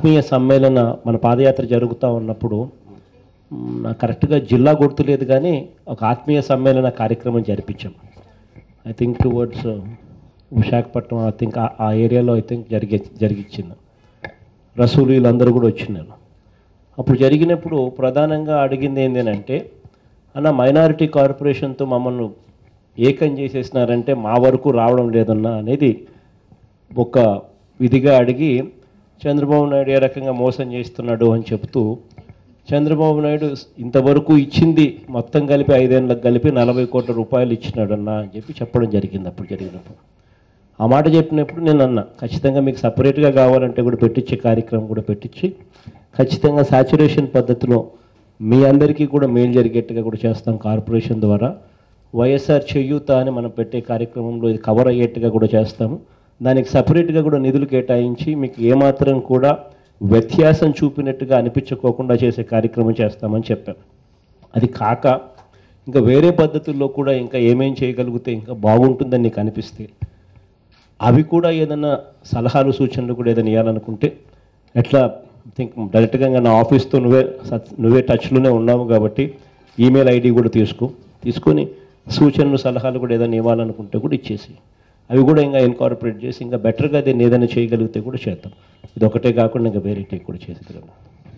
ఆత్మీయ సమ్మేళన మన పాదయాత్ర జరుగుతూ ఉన్నప్పుడు మ్, నాకు కరెక్ట్గా జిల్లా గుర్తులేదు కానీ ఒక ఆత్మీయ సమ్మేళన కార్యక్రమం జరిపించాం I think towards Visakhapatnam I think ఆ ఏరియాలో ఐ థింక్ జరిగే జరిగించింది రసూలు వీళ్ళందరూ కూడా వచ్చినారు అప్పుడు జరిగినప్పుడు ప్రధానంగా అడిగింది ఏంటంటే అన్న మైనారిటీ కార్పొరేషన్తో మమ్మల్ని ఏకం చేసేసినారంటే మా వరకు రావడం లేదన్నా అనేది ఒక విధిగా అడిగి చంద్రబాబు నాయుడు ఏ రకంగా మోసం చేస్తున్నాడు అని చెబుతూ చంద్రబాబు నాయుడు ఇంతవరకు ఇచ్చింది మొత్తం కలిపి ఐదేళ్ళకి కలిపి నలభై కోట్ల రూపాయలు ఇచ్చినాడన్నా అని చెప్పి చెప్పడం జరిగింది అప్పుడు జరిగినప్పుడు ఆ మాట చెప్పినప్పుడు నేను అన్నా ఖచ్చితంగా మీకు సపరేట్గా కావాలంటే కూడా పెట్టించే కార్యక్రమం కూడా పెట్టించి ఖచ్చితంగా సాచురేషన్ పద్ధతిలో మీ అందరికీ కూడా మేలు జరిగేట్టుగా కూడా చేస్తాం కార్పొరేషన్ ద్వారా వైఎస్ఆర్ చేయూత అని మనం పెట్టే కార్యక్రమంలో ఇది కవర్ అయ్యేట్టుగా కూడా చేస్తాము దానికి సపరేట్గా కూడా నిధులు కేటాయించి మీకు ఏమాత్రం కూడా వ్యత్యాసం చూపినట్టుగా అనిపించుకోకుండా చేసే కార్యక్రమం చేస్తామని చెప్పాం అది కాక ఇంకా వేరే పద్ధతుల్లో కూడా ఇంకా ఏమేం చేయగలిగితే ఇంకా బాగుంటుందని నీకు అనిపిస్తే అవి కూడా ఏదైనా సలహాలు సూచనలు కూడా ఏదైనా ఇవ్వాలనుకుంటే ఎట్లా థింక్ డైరెక్ట్గా నా ఆఫీస్తో నువ్వే సత్- నువ్వే టచ్లోనే ఉన్నావు కాబట్టి ఈమెయిల్ ఐడి కూడా తీసుకో తీసుకొని సూచనలు సలహాలు కూడా ఏదైనా ఇవ్వాలనుకుంటే కూడా ఇచ్చేసి అవి కూడా ఇంకా ఇన్కార్పొరేట్ చేసి ఇంకా బెటర్గా దీన్ని ఏదైనా చేయగలిగితే కూడా చేద్దాం ఇది ఒకటే కాకుండా ఇంకా వేరే కూడా చేసేది కదా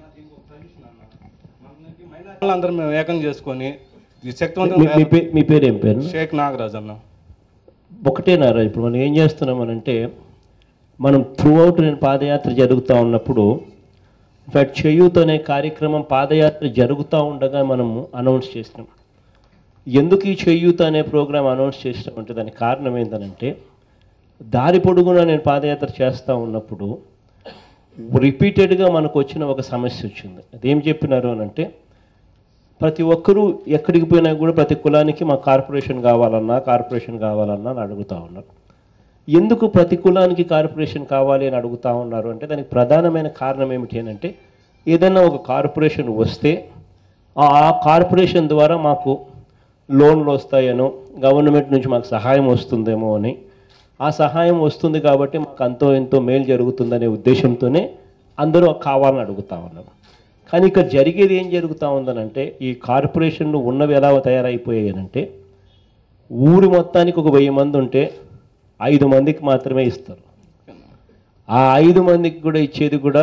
అందరం మేము ఏకం చేసుకొని ఈ మీ- శక్తివంతం మీ పే- మీ పేరు ఏం పేరు షేక్ నాగరాజ్ అన్న ఒకటేనారా ఇప్పుడు మనం ఏం చేస్తున్నామనంటే మనం త్రూ అవుట్ నేను పాదయాత్ర జరుగుతూ ఉన్నప్పుడు ఇన్ఫాక్ట్ చేయూత్ అనే కార్యక్రమం పాదయాత్ర జరుగుతూ ఉండగా మనము అనౌన్స్ చేసినాం ఎందుకు ఈ చేయూత అనే ప్రోగ్రాం అనౌన్స్ చేసినామంటే దానికి కారణం ఏంటనంటే దారి పొడుగునా నేను పాదయాత్ర చేస్తూ ఉన్నప్పుడు రిపీటెడ్గా మనకు వచ్చిన ఒక సమస్య వచ్చింది అదేం చెప్పినారు అని అంటే ప్రతి ఒక్కరూ ఎక్కడికి పోయినా కూడా ప్రతి కులానికి మా కార్పొరేషన్ కావాలన్నా కార్పొరేషన్ కావాలన్నా అని అడుగుతా ఉన్నారు ఎందుకు ప్రతి కులానికి కార్పొరేషన్ కావాలి అని అడుగుతా ఉన్నారు అంటే దానికి ప్రధానమైన కారణం ఏమిటి అని అంటే ఏదైనా ఒక కార్పొరేషన్ వస్తే ఆ ఆ కార్పొరేషన్ ద్వారా మాకు లోన్లు వస్తాయనో గవర్నమెంట్ నుంచి మాకు సహాయం వస్తుందేమో అని ఆ సహాయం వస్తుంది కాబట్టి మాకు అంతో ఎంతో మేలు జరుగుతుందనే ఉద్దేశంతోనే అందరూ కావాలని అడుగుతా ఉన్నారు కానీ ఇక్కడ జరిగేది ఏం జరుగుతూ ఉందనంటే ఈ కార్పొరేషన్లు ఉన్నవి ఎలా తయారైపోయాయి అంటే ఊరి మొత్తానికి ఒక వెయ్యి మంది ఉంటే ఐదు మందికి మాత్రమే ఇస్తారు ఆ ఐదు మందికి కూడా ఇచ్చేది కూడా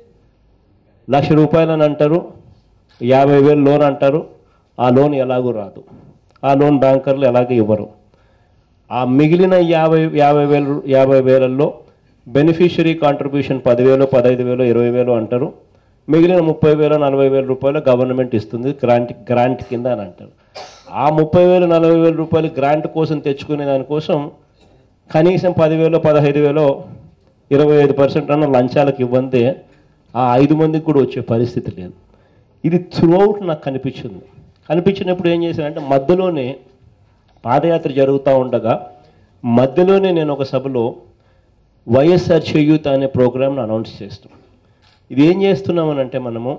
లక్ష రూపాయలు అని అంటారు యాభై వేలు లోన్ అంటారు ఆ లోన్ ఎలాగూ రాదు ఆ లోన్ బ్యాంకర్లు ఎలాగో ఇవ్వరు ఆ మిగిలిన యాభై యాభై వేలు యాభై వేలల్లో బెనిఫిషరీ కాంట్రిబ్యూషన్ పదివేలు పదహైదు వేలు ఇరవై వేలు అంటారు మిగిలిన ముప్పై వేలు నలభై వేల రూపాయలు గవర్నమెంట్ ఇస్తుంది గ్రాంట్ గ్రాంట్ కింద అని అంటారు ఆ ముప్పై వేలు నలభై వేల రూపాయలు గ్రాంట్ కోసం తెచ్చుకునే దానికోసం కనీసం పదివేలు పదహైదు వేలు ఇరవై ఐదు పర్సెంట్ అన్న లంచాలకు ఇవ్వందే ఆ ఐదు మందికి కూడా వచ్చే పరిస్థితి లేదు ఇది త్రూఅవుట్ నాకు కనిపించింది కనిపించినప్పుడు ఏం చేశానంటే మధ్యలోనే పాదయాత్ర జరుగుతూ ఉండగా మధ్యలోనే నేను ఒక సభలో వైఎస్ఆర్ చేయూత అనే ప్రోగ్రామ్ను అనౌన్స్ చేస్తాం ఇది ఏం చేస్తున్నామనంటే మనము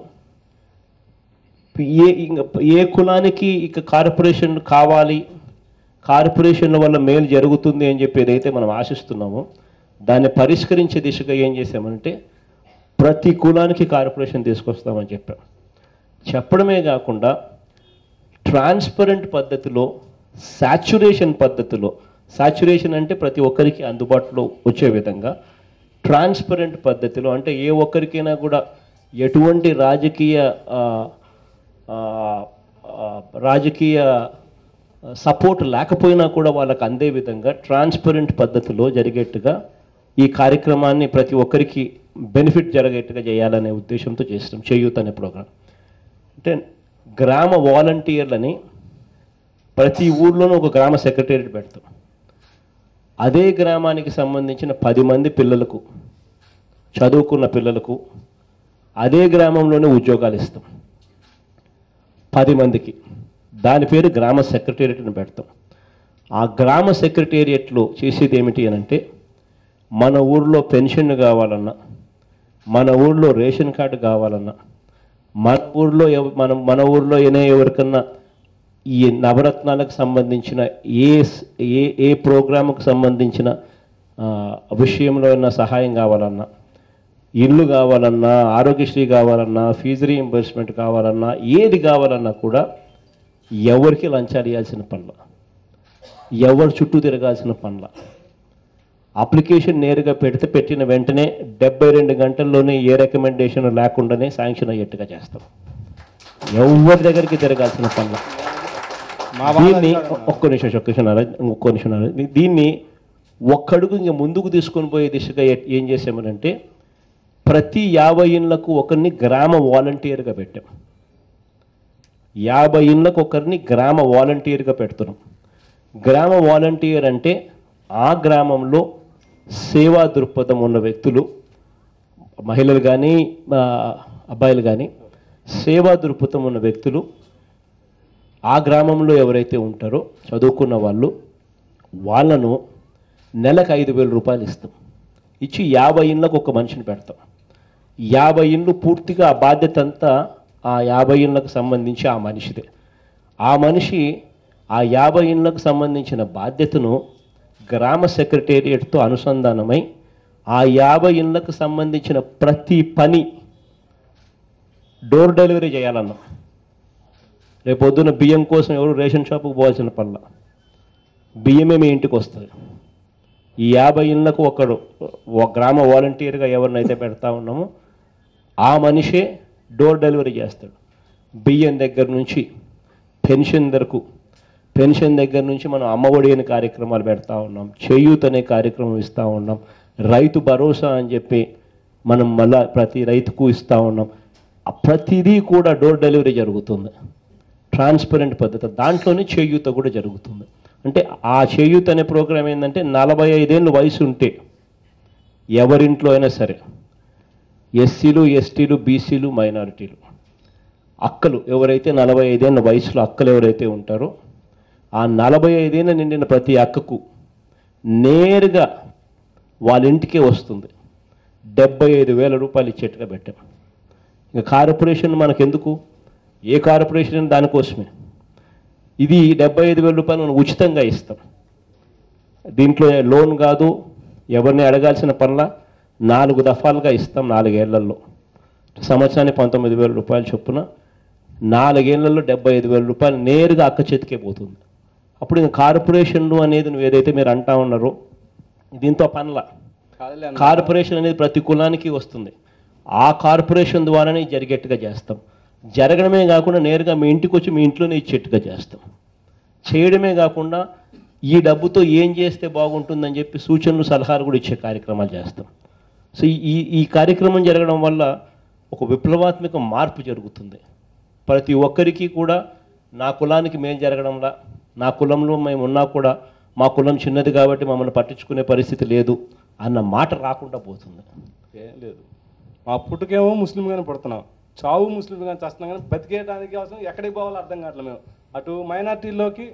ఏ ఇంక ఏ కులానికి ఇక కార్పొరేషన్ కావాలి కార్పొరేషన్ల వల్ల మేలు జరుగుతుంది అని చెప్పి ఏదైతే మనం ఆశిస్తున్నామో దాన్ని పరిష్కరించే దిశగా ఏం చేసామంటే ప్రతి కులానికి కార్పొరేషన్ తీసుకొస్తామని చెప్పాం చెప్పడమే కాకుండా ట్రాన్స్పరెంట్ పద్ధతిలో సాచురేషన్ పద్ధతిలో సాచురేషన్ అంటే ప్రతి ఒక్కరికి అందుబాటులో వచ్చే విధంగా ట్రాన్స్పరెంట్ పద్ధతిలో అంటే ఏ ఒక్కరికైనా కూడా ఎటువంటి రాజకీయ ఆ, ఆ, ఆ, రాజకీయ సపోర్ట్ లేకపోయినా కూడా వాళ్ళకి అందే విధంగా ట్రాన్స్పరెంట్ పద్ధతిలో జరిగేట్టుగా ఈ కార్యక్రమాన్ని ప్రతి ఒక్కరికి బెనిఫిట్ జరిగేట్టుగా చేయాలనే ఉద్దేశంతో చేస్తాం చేయూత్ అనే ప్రోగ్రాం అంటే గ్రామ వాలంటీర్లని ప్రతి ఊర్లోనూ ఒక గ్రామ సెక్రటేరియట్ పెడతాం అదే గ్రామానికి సంబంధించిన పది మంది పిల్లలకు చదువుకున్న పిల్లలకు అదే గ్రామంలోనే ఉద్యోగాలు ఇస్తాం పది మందికి దాని పేరు గ్రామ సెక్రటేరియట్ని పెడతాం ఆ గ్రామ సెక్రటేరియట్లో చేసేది ఏమిటి అని అంటే మన ఊర్లో పెన్షన్ కావాలన్నా మన ఊర్లో రేషన్ కార్డు కావాలన్నా మన ఊర్లో ఎవ- మన మన ఊర్లో ఏనే ఎవరికన్నా ఈ నవరత్నాలకు సంబంధించిన ఏ స్- ఏ ఏ ప్రోగ్రాముకు సంబంధించిన ఆ, విషయంలో ఏమైనా సహాయం కావాలన్నా ఇల్లు కావాలన్నా ఆరోగ్యశ్రీ కావాలన్నా ఫీజు రీయింబర్స్మెంట్ కావాలన్నా ఏది కావాలన్నా కూడా ఎవరికి లంచాలు ఇవ్వాల్సిన పనుల ఎవరు చుట్టూ తిరగాల్సిన పనుల అప్లికేషన్ నేరుగా పెడితే పెట్టిన వెంటనే డెబ్బై రెండు గంటల్లోనే ఏ రికమెండేషన్ లేకుండానే శాంక్షన్ అయ్యేట్టుగా చేస్తాం ఎవరి దగ్గరికి తిరగాల్సిన పనుల మా వాళ్ళ దీన్ని అధికారం. ఒక్క నిమిషం ఒక్క నిమిషం నారాయణ, ఒక్క నిమిషం నారాయణ. దీన్ని ఒక్కడుగు ఇంక ముందుకు తీసుకొని పోయే దిశగా ఏ- ఏం చేసామనంటే ప్రతి యాభై ఇళ్ళకు ఒకరిని గ్రామ వాలంటీర్గా పెట్టాం యాభై ఇళ్ళకు ఒకరిని గ్రామ వాలంటీర్గా పెడుతున్నాం గ్రామ వాలంటీర్ అంటే ఆ గ్రామంలో సేవా దృక్పథం ఉన్న వ్యక్తులు మహిళలు కానీ అబ్బాయిలు కానీ సేవా దృక్పథం ఉన్న వ్యక్తులు ఆ గ్రామంలో ఎవరైతే ఉంటారో చదువుకున్న వాళ్ళు వాళ్ళను నెలకు ఐదు వేల రూపాయలు ఇస్తాం ఇచ్చి యాభై ఇండ్లకు ఒక మనిషిని పెడతాం యాభై ఇండ్లు పూర్తిగా ఆ బాధ్యత అంతా ఆ యాభై ఇండ్లకు సంబంధించి ఆ మనిషిదే ఆ మనిషి ఆ యాభై ఇండ్లకు సంబంధించిన బాధ్యతను గ్రామ సెక్రటేరియట్తో అనుసంధానమై ఆ యాభై ఇండ్లకు సంబంధించిన ప్రతి పని డోర్ డెలివరీ చేయాలన్నాం రేపు పొద్దున్న బియ్యం కోసం ఎవరు రేషన్ షాపుకు పోవాల్సిన పనుల బియ్యమే మీ ఇంటికి వస్తుంది ఈ యాభై ఇళ్ళకు ఒకడు ఒక గ్రామ వాలంటీర్గా ఎవరినైతే పెడతా ఉన్నామో ఆ మనిషే డోర్ డెలివరీ చేస్తాడు బియ్యం దగ్గర నుంచి పెన్షన్ వరకు పెన్షన్ దగ్గర నుంచి మనం అమ్మఒడి అనే కార్యక్రమాలు పెడతా ఉన్నాం చేయూత్ అనే కార్యక్రమం ఇస్తూ ఉన్నాం రైతు భరోసా అని చెప్పి మనం మళ్ళా ప్రతి రైతుకు ఇస్తూ ఉన్నాం ఆ ప్రతిదీ కూడా డోర్ డెలివరీ జరుగుతుంది ట్రాన్స్పరెంట్ పద్ధతి దాంట్లోనే చేయూత కూడా జరుగుతుంది అంటే ఆ చేయూత అనే ప్రోగ్రామ్ ఏంటంటే నలభై ఐదేళ్ళు వయసు ఉంటే ఎవరింట్లో అయినా సరే ఎస్సీలు ఎస్టీలు బీసీలు మైనారిటీలు అక్కలు ఎవరైతే నలభై ఐదేళ్ళ వయసులో అక్కలు ఎవరైతే ఉంటారో ఆ నలభై ఐదేళ్ళ నిండిన ప్రతి అక్కకు నేరుగా వాళ్ళ ఇంటికే వస్తుంది డెబ్బై ఐదు వేల రూపాయలు ఇచ్చేట్టుగా పెట్టాం ఇంకా కార్పొరేషన్ మనకెందుకు ఏ కార్పొరేషన్ దానికోసమే ఇది డెబ్బై ఐదు వేల రూపాయలు మనం ఉచితంగా ఇస్తాం దీంట్లో లోన్ కాదు ఎవరిని అడగాల్సిన పనుల నాలుగు దఫాలుగా ఇస్తాం నాలుగేళ్లలో సంవత్సరానికి పంతొమ్మిది వేల రూపాయలు చొప్పున నాలుగేళ్లలో డెబ్బై ఐదు వేల రూపాయలు నేరుగా అక్క చేతికే పోతుంది అప్పుడు ఇంకా కార్పొరేషన్లు అనేది నువ్వు ఏదైతే మీరు అంటా ఉన్నారో దీంతో పనుల కాదులే అన్న. కార్పొరేషన్ అనేది ప్రతి కులానికి వస్తుంది ఆ కార్పొరేషన్ ద్వారానే ఇది జరిగేట్టుగా చేస్తాం జరగడమే కాకుండా నేరుగా మీ ఇంటికి వచ్చి మీ ఇంట్లోనే ఇచ్చేట్టుగా చేస్తాం చేయడమే కాకుండా ఈ డబ్బుతో ఏం చేస్తే బాగుంటుందని చెప్పి సూచనలు సలహాలు కూడా ఇచ్చే కార్యక్రమాలు చేస్తాం సో ఈ ఈ కార్యక్రమం జరగడం వల్ల ఒక విప్లవాత్మక మార్పు జరుగుతుంది ప్రతి ఒక్కరికి కూడా నా కులానికి మేలు జరగడంలా నా కులంలో మేము ఉన్నా కూడా మా కులం చిన్నది కాబట్టి మమ్మల్ని పట్టించుకునే పరిస్థితి లేదు అన్న మాట రాకుండా పోతుంది ఏం లేదు మా పుట్టుకేమో ముస్లింగానే పుడుతున్నాం చావు ముస్లింగానే చేస్తున్నాం కానీ బతికేయడానికి అవసరం ఎక్కడికి పోవాలో అర్థం కావట్లేదు మేము అటు మైనార్టీలోకి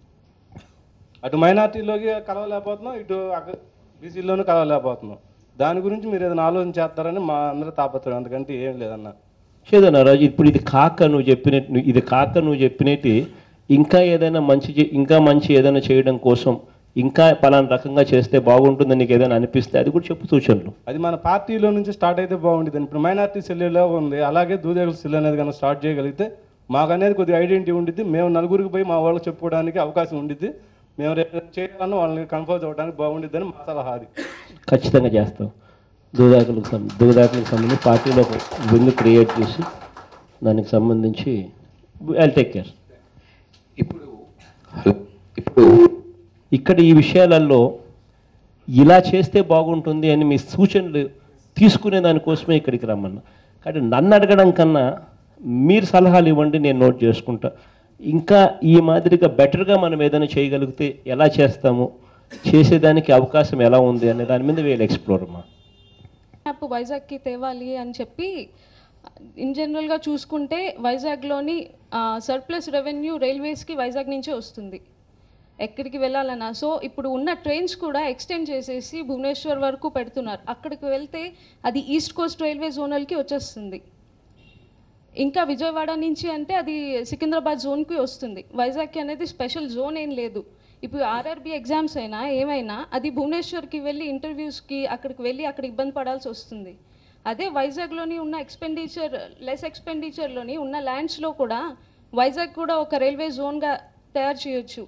అటు మైనార్టీలోకి కలవలేకపోతున్నాం ఇటు బీసీలోనూ కలవలేకపోతున్నాం దాని గురించి మీరు ఏదైనా ఆలోచన చేస్తారని మా అందరూ తాపత్రయం అందుకంటే ఏం లేదన్న చేదన్నా రాజు ఇప్పుడు ఇది కాక నువ్వు చెప్పినట్టు ఇది కాక నువ్వు చెప్పినట్టు ఇంకా ఏదైనా మంచి చే- ఇంకా మంచి ఏదైనా చేయడం కోసం ఇంకా పలానా రకంగా చేస్తే బాగుంటుందని నీకు ఏదైనా అనిపిస్తే అది కూడా చెప్పు సూచనలు అది మన పార్టీలో నుంచి స్టార్ట్ అయితే బాగుండేది ఇప్పుడు మైనార్టీ సెల్లులో ఉంది అలాగే దూదేగుల సెల్ అనేది కనుక స్టార్ట్ చేయగలిగితే మాకు అనేది కొద్దిగా ఐడెంటిటీ ఉండిద్ది మేము నలుగురికి పోయి మా వాళ్ళకి చెప్పుకోవడానికి అవకాశం ఉండిద్ది మేము రేపు చేయాలన్నా వాళ్ళని కన్ఫర్మ్ అవ్వడానికి బాగుండిద్దని మా సలహా అది ఖచ్చితంగా చేస్తాం దూదాకులకు సం దూదాకులకు సంబంధించి పార్టీలో ఒక వింగ్ క్రియేట్ చేసి దానికి సంబంధించి ఐ టేక్ కేర్ ఇప్పుడు హలో ఇప్పుడు ఇక్కడ ఈ విషయాలలో ఇలా చేస్తే బాగుంటుంది అని మీ సూచనలు తీసుకునే దానికోసమే ఇక్కడికి రమ్మన్నా కానీ నన్ను అడగడం కన్నా మీరు సలహాలు ఇవ్వండి నేను నోట్ చేసుకుంటా ఇంకా ఈ మాదిరిగా బెటర్గా మనం ఏదైనా చేయగలిగితే ఎలా చేస్తాము చేసేదానికి అవకాశం ఎలా ఉంది అనే దాని మీద వీళ్ళు ఎక్స్ప్లోర్ అమ్మా యాప్ వైజాగ్కి తేవాలి అని చెప్పి ఇన్ జనరల్గా చూసుకుంటే వైజాగ్లోని సర్ప్లస్ రెవెన్యూ రైల్వేస్కి వైజాగ్ నుంచే వస్తుంది ఎక్కడికి వెళ్ళాలన్నా సో ఇప్పుడు ఉన్న ట్రైన్స్ కూడా ఎక్స్టెండ్ చేసేసి భువనేశ్వర్ వరకు పెడుతున్నారు అక్కడికి వెళ్తే అది ఈస్ట్ కోస్ట్ రైల్వే జోనల్కి వచ్చేస్తుంది ఇంకా విజయవాడ నుంచి అంటే అది సికింద్రాబాద్ జోన్కి వస్తుంది వైజాగ్కి అనేది స్పెషల్ జోన్ ఏం లేదు ఇప్పుడు ఆర్ఆర్బి ఎగ్జామ్స్ అయినా ఏమైనా అది భువనేశ్వర్కి వెళ్ళి ఇంటర్వ్యూస్కి అక్కడికి వెళ్ళి అక్కడ ఇబ్బంది పడాల్సి వస్తుంది అదే వైజాగ్లోని ఉన్న ఎక్స్పెండిచర్ లెస్ ఎక్స్పెండిచర్లోని ఉన్న ల్యాండ్స్లో కూడా వైజాగ్ కూడా ఒక రైల్వే జోన్గా తయారు చేయొచ్చు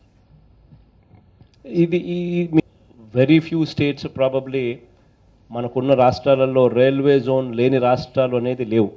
ఇది ఈ వెరీ ఫ్యూ స్టేట్స్ ప్రాబబ్లీ మనకున్న రాష్ట్రాలలో రైల్వే జోన్ లేని రాష్ట్రాలు అనేది లేవు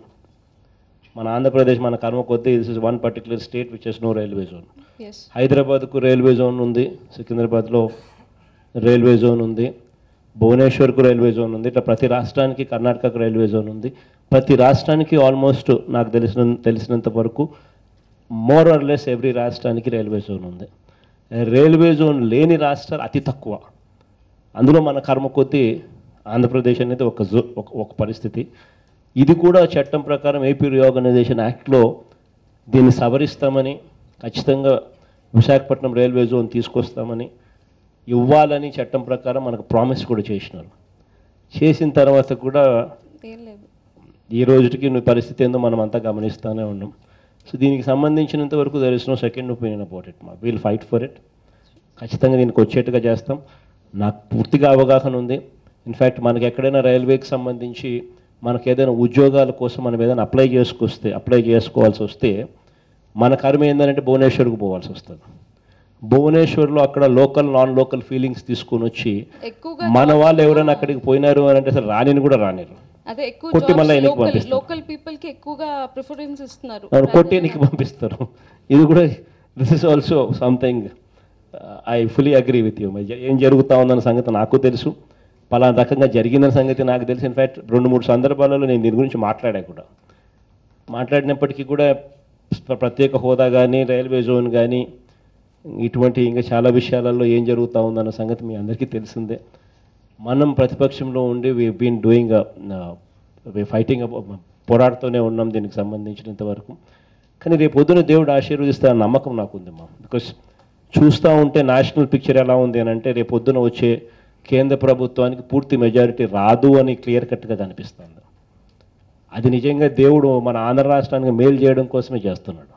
మన ఆంధ్రప్రదేశ్ మన కర్మ కొద్దీ this is one particular state which is no railway zone yes హైదరాబాద్కు రైల్వే జోన్ ఉంది సికింద్రాబాద్లో రైల్వే జోన్ ఉంది భువనేశ్వర్కు రైల్వే జోన్ ఉంది ఇట్లా ప్రతి రాష్ట్రానికి కర్ణాటకకు రైల్వే జోన్ ఉంది ప్రతి రాష్ట్రానికి ఆల్మోస్ట్ నాకు తెలిసిన తెలిసినంత వరకు మోర్ ఆర్ లెస్ ఎవ్రీ రాష్ట్రానికి రైల్వే జోన్ ఉంది రైల్వే జోన్ లేని రాష్ట్రాలు అతి తక్కువ అందులో మన కర్మ కొద్దీ ఆంధ్రప్రదేశ్ అనేది ఒక జో ఒక- ఒక పరిస్థితి ఇది కూడా చట్టం ప్రకారం ఏపీ రీఆర్గనైజేషన్ యాక్ట్లో దీన్ని సవరిస్తామని ఖచ్చితంగా విశాఖపట్నం రైల్వే జోన్ తీసుకొస్తామని ఇవ్వాలని చట్టం ప్రకారం మనకు ప్రామిస్ కూడా చేసినారు చేసిన తర్వాత కూడా ఏం లేదు ఈ రోజుకి నీ పరిస్థితి ఏందో మనం అంతా గమనిస్తూనే ఉన్నాం సో దీనికి సంబంధించినంత వరకు there is no second opinion about it మా వీల్ ఫైట్ ఫర్ ఇట్ ఖచ్చితంగా దీనికి వచ్చేట్టుగా చేస్తాం నాకు పూర్తిగా అవగాహన ఉంది ఇన్ఫ్యాక్ట్ మనకి ఎక్కడైనా రైల్వేకి సంబంధించి మనకి ఏదైనా ఉద్యోగాల కోసం మనం ఏదైనా అప్లై చేసుకొస్తే అప్లై చేసుకోవాల్సి వస్తే మన కర్మ ఏంటంటే భువనేశ్వర్కి పోవాల్సి వస్తుంది భువనేశ్వర్లో అక్కడ లోకల్ నాన్ లోకల్ ఫీలింగ్స్ తీసుకొని వచ్చి ఎక్కువగా మన వాళ్ళు ఎవరైనా అక్కడికి పోయినారు అని అంటే అసలు రానిని కూడా రానిరు అదే ఎక్కువ కొట్టి మళ్ళా వెనక్కి లోకల్ పంపిస్తారు. లోకల్ పీపుల్ కి ఎక్కువగా ప్రిఫరెన్స్ ఇస్తున్నారు నన్ను కొట్టేనికి పంపిస్తారు ఇది కూడా this is also something I fully agree with you ఏం జరుగుతా ఉందన్న సంగతి నాకు తెలుసు పలానా రకంగా జరిగిందన్న సంగతి నాకు తెలుసు ఇన్ఫ్యాక్ట్ రెండు మూడు సందర్భాలలో నేను దీని గురించి మాట్లాడా కూడా మాట్లాడినప్పటికీ కూడా ప్ర- ప్రత్యేక హోదా కానీ రైల్వే జోన్ కానీ ఇటువంటి ఇంకా చాలా విషయాలలో ఏం జరుగుతూ ఉందన్న సంగతి మీ అందరికీ తెలిసిందే మనం ప్రతిపక్షంలో ఉండి వీ బీన్ డూయింగ్ ఫైటింగ్ పోరాడుతూనే ఉన్నాం దీనికి సంబంధించినంత వరకు కానీ రేపు పొద్దున దేవుడు ఆశీర్వదిస్తే నమ్మకం నాకుంది మా బికాస్ చూస్తూ ఉంటే నేషనల్ పిక్చర్ ఎలా ఉంది అని అంటే రేపు పొద్దున వచ్చే కేంద్ర ప్రభుత్వానికి పూర్తి మెజారిటీ రాదు అని క్లియర్ కట్గా కనిపిస్తుంది అది నిజంగా దేవుడు మన ఆంధ్ర రాష్ట్రానికి మేలు చేయడం కోసమే చేస్తున్నాడు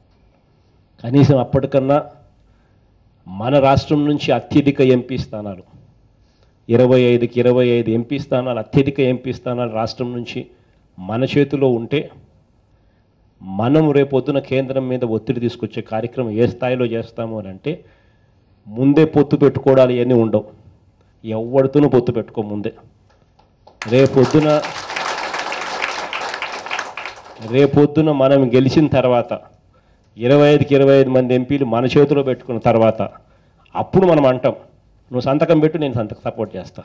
కనీసం అప్పటికన్నా మన రాష్ట్రం నుంచి అత్యధిక ఎంపీ స్థానాలు ఇరవై ఐదుకి ఇరవై ఐదు ఎంపీ స్థానాలు అత్యధిక ఎంపీ స్థానాలు రాష్ట్రం నుంచి మన చేతిలో ఉంటే మనం రేపొద్దున కేంద్రం మీద ఒత్తిడి తీసుకొచ్చే కార్యక్రమం ఏ స్థాయిలో చేస్తాము అని అంటే ముందే పొత్తు పెట్టుకోవడాలు ఇవన్నీ ఉండవు ఎవరితోనూ పొత్తు పెట్టుకో ముందే రేపొద్దున రేపొద్దున మనం గెలిచిన తర్వాత ఇరవై ఐదుకి ఇరవై ఐదు మంది ఎంపీలు మన చేతిలో పెట్టుకున్న తర్వాత అప్పుడు మనం అంటాం నువ్వు సంతకం పెట్టు నేను సంతకం సపోర్ట్ చేస్తా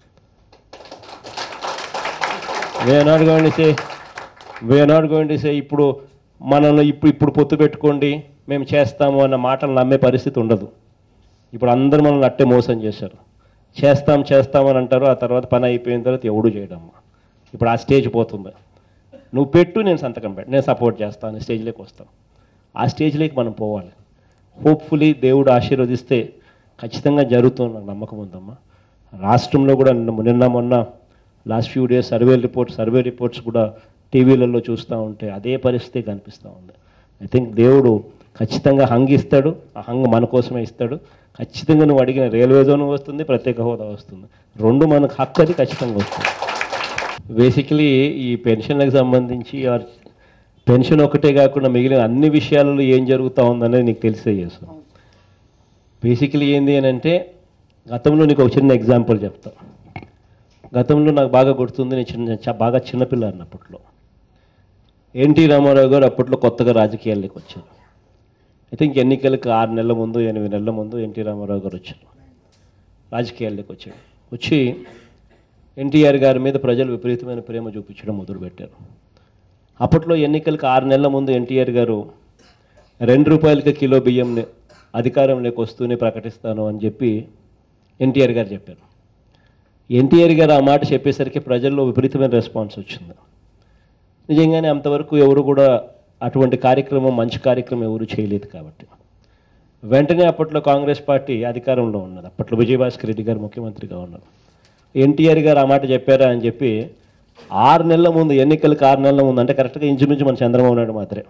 we are not going to say we are not going to say ఇప్పుడు మనల్ని ఇప్పుడు ఇప్పుడు పొత్తు పెట్టుకోండి మేము చేస్తాము అన్న మాటలు నమ్మే పరిస్థితి ఉండదు ఇప్పుడు అందరూ మనల్ని అట్టే మోసం చేశారు చేస్తాం చేస్తామని అంటారు ఆ తర్వాత పని అయిపోయిన తర్వాత ఎవడు చేయడం ఇప్పుడు ఆ స్టేజ్ పోతుంది నువ్వు పెట్టు నేను సంతకం పెట్టు నేను సపోర్ట్ చేస్తాను స్టేజ్లోకి వస్తాం ఆ స్టేజ్లోకి మనం పోవాలి హోప్ఫుల్లీ దేవుడు ఆశీర్వదిస్తే ఖచ్చితంగా జరుగుతుంది నాకు నమ్మకం ఉందమ్మా రాష్ట్రంలో కూడా నిన్న నిన్న మొన్న last few days survey reports survey reports కూడా టీవీలలో చూస్తూ ఉంటే అదే పరిస్థితి కనిపిస్తూ ఉంది ఐ థింక్ దేవుడు ఖచ్చితంగా హంగ్ ఇస్తాడు ఆ హంగ్ మన కోసమే ఇస్తాడు ఖచ్చితంగా నువ్వు అడిగిన రైల్వే జోన్ వస్తుంది ప్రత్యేక హోదా వస్తుంది రెండు మనకు హక్కు అది ఖచ్చితంగా వస్తుంది బేసికలీ ఈ పెన్షన్లకు సంబంధించి ఆర్ పెన్షన్ ఒకటే కాకుండా మిగిలిన అన్ని విషయాలలో ఏం జరుగుతూ ఉందనేది నీకు తెలిసే చేస్తాం బేసికలీ ఏంది అని అంటే గతంలో నీకు ఒక చిన్న ఎగ్జాంపుల్ చెప్తా గతంలో నాకు బాగా గుర్తుంది నేను చిన్న చ- బాగా చిన్నపిల్లాడిని అప్పట్లో ఎన్టీ రామారావు గారు అప్పట్లో కొత్తగా రాజకీయాల్లోకి వచ్చారు ఐ థింక్ ఎన్నికలకు ఆరు నెలల ముందు ఎనిమిది నెలల ముందు ఎన్టీ రామారావు గారు వచ్చారు రాజకీయాల్లోకి వచ్చాడు వచ్చి ఎన్టీఆర్ గారి మీద ప్రజలు విపరీతమైన ప్రేమ చూపించడం మొదలుపెట్టారు అప్పట్లో ఎన్నికలకు ఆరు నెలల ముందు ఎన్టీఆర్ గారు రెండు రూపాయలకి కిలో బియ్యంని అధికారంలోకి వస్తూనే ప్రకటిస్తాను అని చెప్పి ఎన్టీఆర్ గారు చెప్పారు ఎన్టీఆర్ గారు ఆ మాట చెప్పేసరికి ప్రజల్లో విపరీతమైన రెస్పాన్స్ వచ్చింది నిజంగానే అంతవరకు ఎవరు కూడా అటువంటి కార్యక్రమం మంచి కార్యక్రమం ఎవరు చేయలేదు కాబట్టి వెంటనే అప్పట్లో కాంగ్రెస్ పార్టీ అధికారంలో ఉన్నది అప్పట్లో విజయభాస్కర్ రెడ్డి గారు ముఖ్యమంత్రిగా ఉన్నారు ఎన్టీఆర్ గారు ఆ మాట చెప్పారా అని చెప్పి ఆరు నెలల ముందు ఎన్నికలకు ఆరు నెలల ముందు అంటే కరెక్ట్గా ఇంచుమించు మన చంద్రబాబు నాయుడు మాత్రమే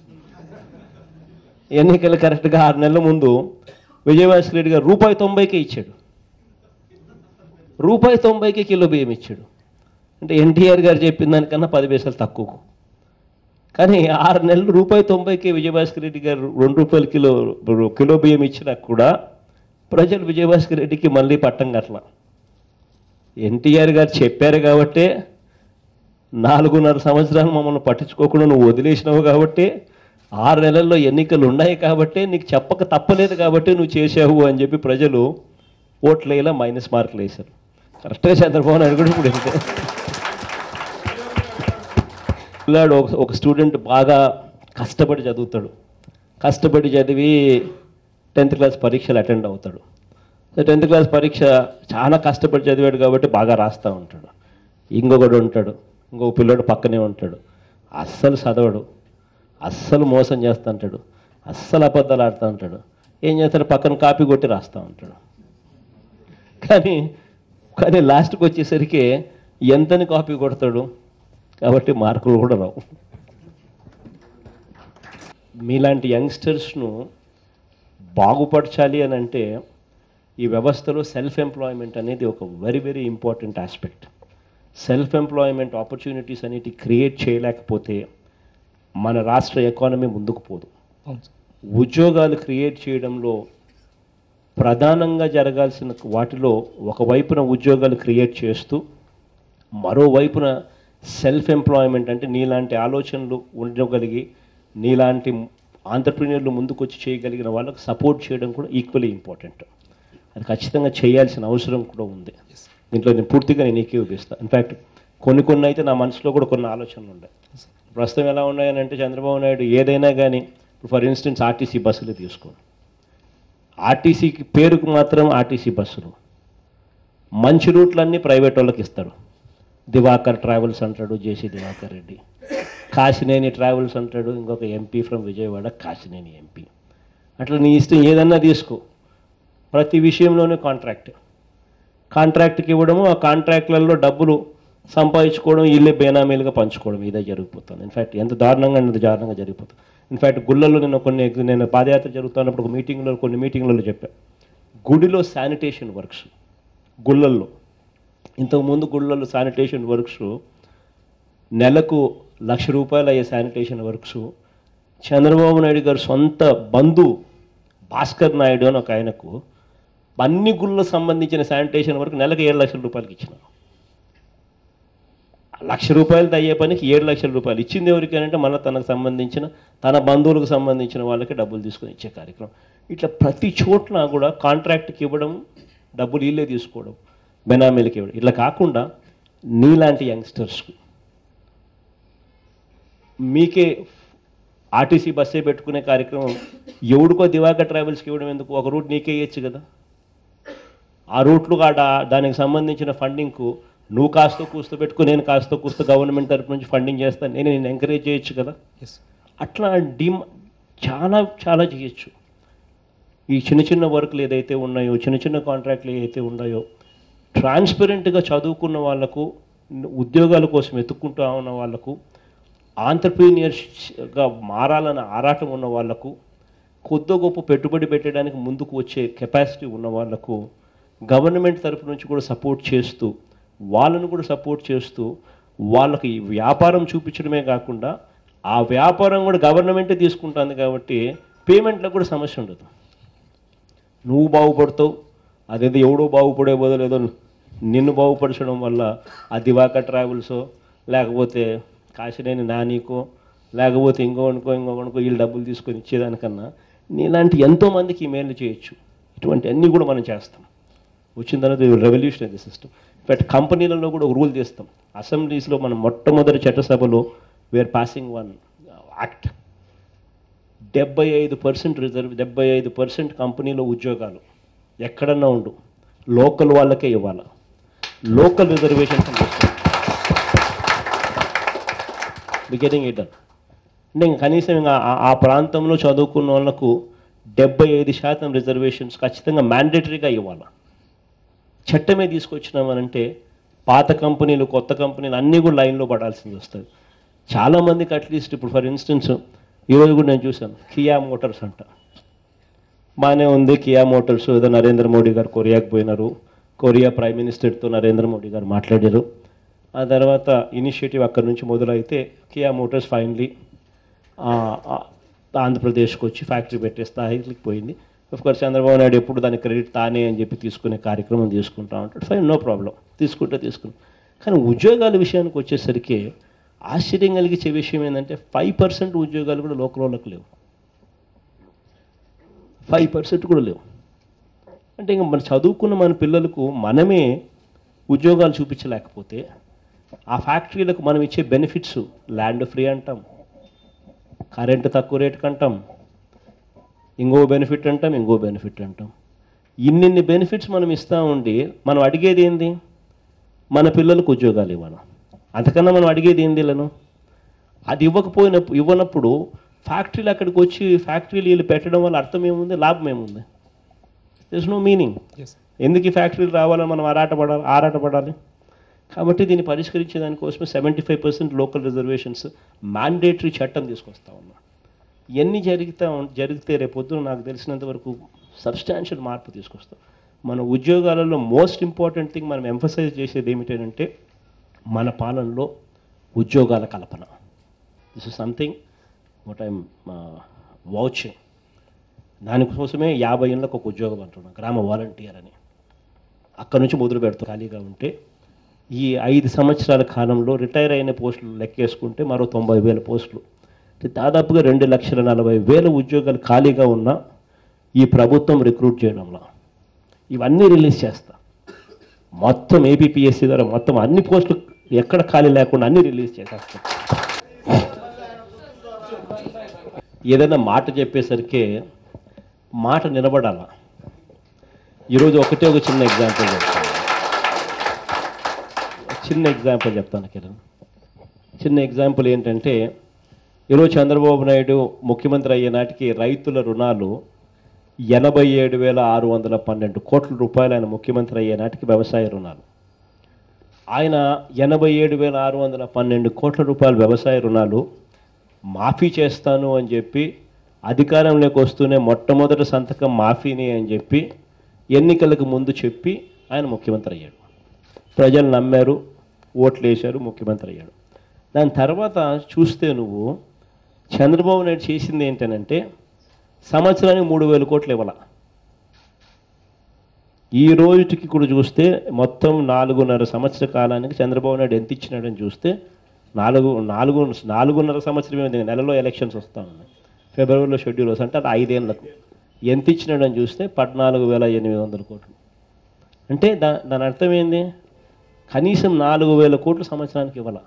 ఎన్నికలు కరెక్ట్గా ఆరు నెలల ముందు విజయభాస్కర్ రెడ్డి గారు రూపాయి తొంభైకే ఇచ్చాడు రూపాయి తొంభైకి కిలో బియ్యం ఇచ్చాడు అంటే ఎన్టీఆర్ గారు చెప్పిన దానికన్నా పది పైసలు తక్కువ కానీ ఆరు నెలలు రూపాయి తొంభైకి విజయభాస్కర్ రెడ్డి గారు రెండు రూపాయల కిలో కిలో బియ్యం ఇచ్చినా కూడా ప్రజలు విజయభాస్కర్ రెడ్డికి మళ్ళీ పట్టం కట్ల ఎన్టీఆర్ గారు చెప్పారు కాబట్టే నాలుగున్నర సంవత్సరాలు మమ్మల్ని పట్టించుకోకుండా నువ్వు వదిలేసినావు కాబట్టి ఆరు నెలల్లో ఎన్నికలు ఉన్నాయి కాబట్టి నీకు చెప్పక తప్పలేదు కాబట్టి నువ్వు చేసావు అని చెప్పి ప్రజలు ఓట్లు వేయలా మైనస్ మార్కులు వేశారు కరెక్ట్గా చంద్రబాబు నాయుడు కూడా ఇప్పుడు అంతే పిల్లాడు ఒక ఒక స్టూడెంట్ బాగా కష్టపడి చదువుతాడు కష్టపడి చదివి టెన్త్ క్లాస్ పరీక్షలు అటెండ్ అవుతాడు సో టెన్త్ క్లాస్ పరీక్ష చాలా కష్టపడి చదివాడు కాబట్టి బాగా రాస్తూ ఉంటాడు ఇంకొకడు ఉంటాడు ఇంకొక పిల్లోడు పక్కనే ఉంటాడు అస్సలు చదవడు అస్సలు మోసం చేస్తూ ఉంటాడు అస్సలు అబద్ధాలు ఆడుతూ ఉంటాడు ఏం చేస్తాడు పక్కన కాపీ కొట్టి రాస్తూ ఉంటాడు కానీ కానీ లాస్ట్కి వచ్చేసరికి ఎంతని కాపీ కొడతాడు కాబట్టి మార్కులు కూడా రావు మీలాంటి యంగ్స్టర్స్ను బాగుపరచాలి అని అంటే ఈ వ్యవస్థలో సెల్ఫ్ ఎంప్లాయ్మెంట్ అనేది ఒక very very important aspect self employment opportunities అనేవి క్రియేట్ చేయలేకపోతే మన రాష్ట్ర ఎకానమీ ముందుకు పోదు ఉద్యోగాలు క్రియేట్ చేయడంలో ప్రధానంగా జరగాల్సిన వాటిలో ఒకవైపున ఉద్యోగాలు క్రియేట్ చేస్తూ మరోవైపున సెల్ఫ్ ఎంప్లాయ్మెంట్ అంటే నీలాంటి ఆలోచనలు ఉండగలిగి నీలాంటి ఆంటర్ప్రీనియర్లు ముందుకు వచ్చి చేయగలిగిన వాళ్ళకు సపోర్ట్ చేయడం కూడా ఈక్వల్లీ ఇంపార్టెంట్ అది ఖచ్చితంగా చేయాల్సిన అవసరం కూడా ఉంది దీంట్లో నేను పూర్తిగా నేను ఏకీభవిస్తాను ఇన్ఫ్యాక్ట్ కొన్ని కొన్ని అయితే నా మనసులో కూడా కొన్ని ఆలోచనలు ఉన్నాయి ప్రస్తుతం ఎలా ఉన్నాయని అంటే చంద్రబాబు నాయుడు ఏదైనా కానీ ఇప్పుడు ఫర్ ఇన్స్టెన్స్ ఆర్టీసీ బస్సులు తీసుకోండి ఆర్టీసీకి పేరుకు మాత్రం ఆర్టీసీ బస్సులు మంచి రూట్లన్నీ ప్రైవేట్ వాళ్ళకి ఇస్తాడు దివాకర్ ట్రావెల్స్ అంటాడు జేసీ దివాకర్ రెడ్డి కాశినేని ట్రావెల్స్ అంటాడు ఇంకొక MP from Vijayawada Kesineni MP అట్లా నీ ఇష్టం ఏదన్నా తీసుకో ప్రతి విషయంలోనే కాంట్రాక్ట్ కాంట్రాక్ట్కి ఇవ్వడము ఆ కాంట్రాక్ట్లలో డబ్బులు సంపాదించుకోవడం వీళ్ళే బేనామీలుగా పంచుకోవడం ఇదే జరిగిపోతుంది ఇన్ఫ్యాక్ట్ ఎంత దారుణంగా ఎంత దారుణంగా జరిగిపోతుంది ఇన్ఫ్యాక్ట్ గుళ్ళల్లో నేను కొన్ని నేను పాదయాత్ర జరుగుతున్నప్పుడు ఒక మీటింగ్లో కొన్ని మీటింగ్లలో చెప్పాను గుడిలో శానిటేషన్ వర్క్స్ గుళ్ళల్లో ఇంతకుముందు గుళ్ళల్లో శానిటేషన్ వర్క్స్ నెలకు లక్ష రూపాయలు అయ్యే శానిటేషన్ వర్క్స్ చంద్రబాబు నాయుడు గారు సొంత బంధు భాస్కర్ నాయుడు అని ఒక ఆయనకు అన్ని గుళ్ళకు సంబంధించిన శానిటేషన్ వరకు నెలకు ఏడు లక్షల రూపాయలకి ఇచ్చినారు లక్ష రూపాయలతో అయ్యే పనికి ఏడు లక్షల రూపాయలు ఇచ్చింది ఎవరికైనా మన తనకు సంబంధించిన తన బంధువులకు సంబంధించిన వాళ్ళకి డబ్బులు తీసుకొని ఇచ్చే కార్యక్రమం ఇట్లా ప్రతి చోట్ల కూడా కాంట్రాక్ట్కి ఇవ్వడం డబ్బులు వీళ్ళే తీసుకోవడం బెనామీలకి ఇవ్వడం ఇట్లా కాకుండా నీలాంటి యంగ్స్టర్స్కు మీకే ఆర్టీసీ బస్సే పెట్టుకునే కార్యక్రమం ఎవడికో దివాకర్ ట్రావెల్స్కి ఇవ్వడం ఎందుకు ఒక రూట్ నీకే ఇవ్వచ్చు కదా ఆ రూట్లు కాడ దానికి సంబంధించిన ఫండింగ్కు నువ్వు కాస్త కూస్త పెట్టుకుని నేను కాస్త కూస్త గవర్నమెంట్ తరపు నుంచి ఫండింగ్ చేస్తాను నేను నేను ఎంకరేజ్ చేయొచ్చు కదా అట్లా డిమ్ చాలా చాలా చేయొచ్చు ఈ చిన్న చిన్న వర్క్లు ఏదైతే ఉన్నాయో చిన్న చిన్న కాంట్రాక్ట్లు ఏదైతే ఉన్నాయో ట్రాన్స్పరెంట్గా చదువుకున్న వాళ్ళకు ఉద్యోగాల కోసం ఎత్తుక్కుంటూ ఉన్న వాళ్ళకు ఆంటర్ప్రీనియర్స్గా మారాలన్న ఆరాటం ఉన్న వాళ్ళకు కొద్ది గొప్ప పెట్టుబడి పెట్టడానికి ముందుకు వచ్చే కెపాసిటీ ఉన్న వాళ్ళకు గవర్నమెంట్ తరపు నుంచి కూడా సపోర్ట్ చేస్తూ వాళ్ళను కూడా సపోర్ట్ చేస్తూ వాళ్ళకి ఈ వ్యాపారం చూపించడమే కాకుండా ఆ వ్యాపారం కూడా గవర్నమెంటే తీసుకుంటుంది కాబట్టి పేమెంట్లో కూడా సమస్య ఉండదు నువ్వు బాగుపడతావు అదేదో ఎవడో బాగుపడే బదులు ఏదో నిన్ను బాగుపరచడం వల్ల ఆ దివాకర్ ట్రావెల్సో లేకపోతే కాశీనేని నానీకో లేకపోతే ఇంకొకనుకో ఇంకొకనుకో వీళ్ళు డబ్బులు తీసుకొని ఇచ్చేదానికన్నా నీలాంటి ఎంతోమందికి ఈ మేలు చేయొచ్చు ఇటువంటి అన్నీ కూడా మనం చేస్తాం వచ్చిన తర్వాత రెవల్యూషన్ అది సిస్టమ్ బట్ కంపెనీలలో కూడా ఒక రూల్ చేస్తాం అసెంబ్లీస్లో మనం మొట్టమొదటి చట్టసభలో వేర్ పాసింగ్ వన్ యాక్ట్ డెబ్బై ఐదు పర్సెంట్ రిజర్వ్ డెబ్బై ఐదు పర్సెంట్ కంపెనీలో ఉద్యోగాలు ఎక్కడన్నా ఉండు లోకల్ వాళ్ళకే ఇవ్వాలి లోకల్ రిజర్వేషన్స్ బిగినింగ్ ఇట్ అంటే ఇంక కనీసం ఇంకా ఆ- ఆ ప్రాంతంలో చదువుకున్న వాళ్ళకు డెబ్బై ఐదు శాతం రిజర్వేషన్స్ ఖచ్చితంగా మ్యాండేటరీగా ఇవ్వాలి చట్టమే తీసుకొచ్చినామనంటే పాత కంపెనీలు కొత్త కంపెనీలు అన్నీ కూడా లైన్లో పడాల్సింది వస్తుంది చాలామందికి అట్లీస్ట్ ఇప్పుడు ఫర్ ఇన్స్టెన్స్ ఈరోజు కూడా నేను చూశాను కియా మోటార్స్ అంట బాగానే ఉంది కియా మోటార్స్ ఏదో నరేంద్ర మోడీ గారు కొరియాకి పోయినారు కొరియా ప్రైమ్ మినిస్టర్తో నరేంద్ర మోడీ గారు మాట్లాడారు ఆ తర్వాత ఇనిషియేటివ్ అక్కడి నుంచి మొదలైతే కియా మోటార్స్ ఫైనలీ ఆంధ్రప్రదేశ్కి వచ్చి ఫ్యాక్టరీ పెట్టే స్థాయికి పోయింది ఆఫ్ కోర్స్ చంద్రబాబు నాయుడు ఎప్పుడు దాని క్రెడిట్ తానే అని చెప్పి తీసుకునే కార్యక్రమం తీసుకుంటా ఉంటాడు ఫైన్ నో ప్రాబ్లం తీసుకుంటే తీసుకుని కానీ ఉద్యోగాల విషయానికి వచ్చేసరికి ఆశ్చర్యం కలిగించే విషయం ఏంటంటే ఫైవ్ పర్సెంట్ ఉద్యోగాలు కూడా లోకల్ వాళ్ళకి లేవు ఫైవ్ పర్సెంట్ కూడా లేవు అంటే ఇంకా మన చదువుకున్న మన పిల్లలకు మనమే ఉద్యోగాలు చూపించలేకపోతే ఆ ఫ్యాక్టరీలకు మనం ఇచ్చే బెనిఫిట్స్ ల్యాండ్ ఫ్రీ అంటాం కరెంట్ తక్కువ రేటుకి అంటాం ఇంకో బెనిఫిట్ అంటాం ఇంకో బెనిఫిట్ అంటాం ఇన్నిన్ని బెనిఫిట్స్ మనం ఇస్తూ ఉండి మనం అడిగేది ఏంది మన పిల్లలకు ఉద్యోగాలు ఇవ్వాలి అంతకన్నా మనం అడిగేది ఏంది వీళ్ళను అది ఇవ్వకపోయినప్పుడు ఇవ్వనప్పుడు ఫ్యాక్టరీలు అక్కడికి వచ్చి ఫ్యాక్టరీలు వీళ్ళు పెట్టడం వల్ల అర్థం ఏముంది లాభం ఏముంది దిస్ నో మీనింగ్ ఎందుకు ఈ ఫ్యాక్టరీలు రావాలని మనం ఆరాటపడాలి ఆరాటపడాలి కాబట్టి దీన్ని పరిష్కరించే దానికోసమే seventy five percent local reservations mandatory చట్టం తీసుకొస్తా ఉన్నాం ఇవన్నీ జరుగుతా ఉం- జరిగితే రేపొద్దున నాకు తెలిసినంత వరకు సబ్స్టాన్షియల్ మార్పు తీసుకొస్తాం మన ఉద్యోగాలలో మోస్ట్ ఇంపార్టెంట్ థింగ్ మనం ఎంఫసైజ్ చేసేది ఏమిటంటే మన పాలనలో ఉద్యోగాల కల్పన this is something what I'm watching దానికోసమే యాభై ఏళ్ళకు ఒక ఉద్యోగం అంటున్నాం గ్రామ వాలంటీర్ అని అక్కడ నుంచి మొదలు పెడతాం ఖాళీగా ఉంటే ఈ ఐదు సంవత్సరాల కాలంలో రిటైర్ అయిన పోస్టులు లెక్కేసుకుంటే మరో తొంభై వేల పోస్టులు అంటే దాదాపుగా రెండు లక్షల నలభై వేల ఉద్యోగాలు ఖాళీగా ఉన్న ఈ ప్రభుత్వం రిక్రూట్ చేయడంలో ఇవన్నీ రిలీజ్ చేస్తా మొత్తం ఏపీపీఎస్సీ ద్వారా మొత్తం అన్ని పోస్టులు ఎక్కడ ఖాళీ లేకుండా అన్ని రిలీజ్ చేసేస్తాం ఏదైనా మాట చెప్పేసరికి మాట నిలబడాల ఈరోజు ఒకటే ఒక చిన్న ఎగ్జాంపుల్ చెప్తాను చిన్న ఎగ్జాంపుల్ చెప్తాను కిరణ్ చిన్న ఎగ్జాంపుల్ ఏంటంటే ఈరోజు చంద్రబాబు నాయుడు ముఖ్యమంత్రి అయ్యే నాటికి రైతుల రుణాలు ఎనభై ఏడు వేల ఆరు వందల పన్నెండు కోట్ల రూపాయలు ఆయన ముఖ్యమంత్రి అయ్యే నాటికి వ్యవసాయ రుణాలు ఆయన ఎనభై ఏడు వేల ఆరు వందల పన్నెండు కోట్ల రూపాయల వ్యవసాయ రుణాలు మాఫీ చేస్తాను అని చెప్పి అధికారంలోకి వస్తూనే మొట్టమొదటి సంతకం మాఫీని అని చెప్పి ఎన్నికలకు ముందు చెప్పి ఆయన ముఖ్యమంత్రి అయ్యాడు ప్రజలు నమ్మారు ఓట్లు వేశారు ముఖ్యమంత్రి అయ్యాడు దాని తర్వాత చూస్తే నువ్వు చంద్రబాబు నాయుడు చేసింది ఏంటనంటే సంవత్సరానికి మూడు వేల కోట్లు ఇవ్వాల ఈ రోజుకి కూడా చూస్తే మొత్తం నాలుగున్నర సంవత్సర కాలానికి చంద్రబాబు నాయుడు ఎంత ఇచ్చినాడని చూస్తే నాలుగు నాలుగు నాలుగున్నర సంవత్సరం ఏమైంది నెలలో ఎలక్షన్స్ వస్తూ ఉన్నాయి ఫిబ్రవరిలో షెడ్యూల్ వస్తుంది అంటే అది ఐదేళ్లకు ఎంత ఇచ్చినాడని చూస్తే పద్నాలుగు వేల ఎనిమిది వందల కోట్లు అంటే దా దాని అర్థం ఏంది కనీసం నాలుగు వేల కోట్లు సంవత్సరానికి ఇవ్వాల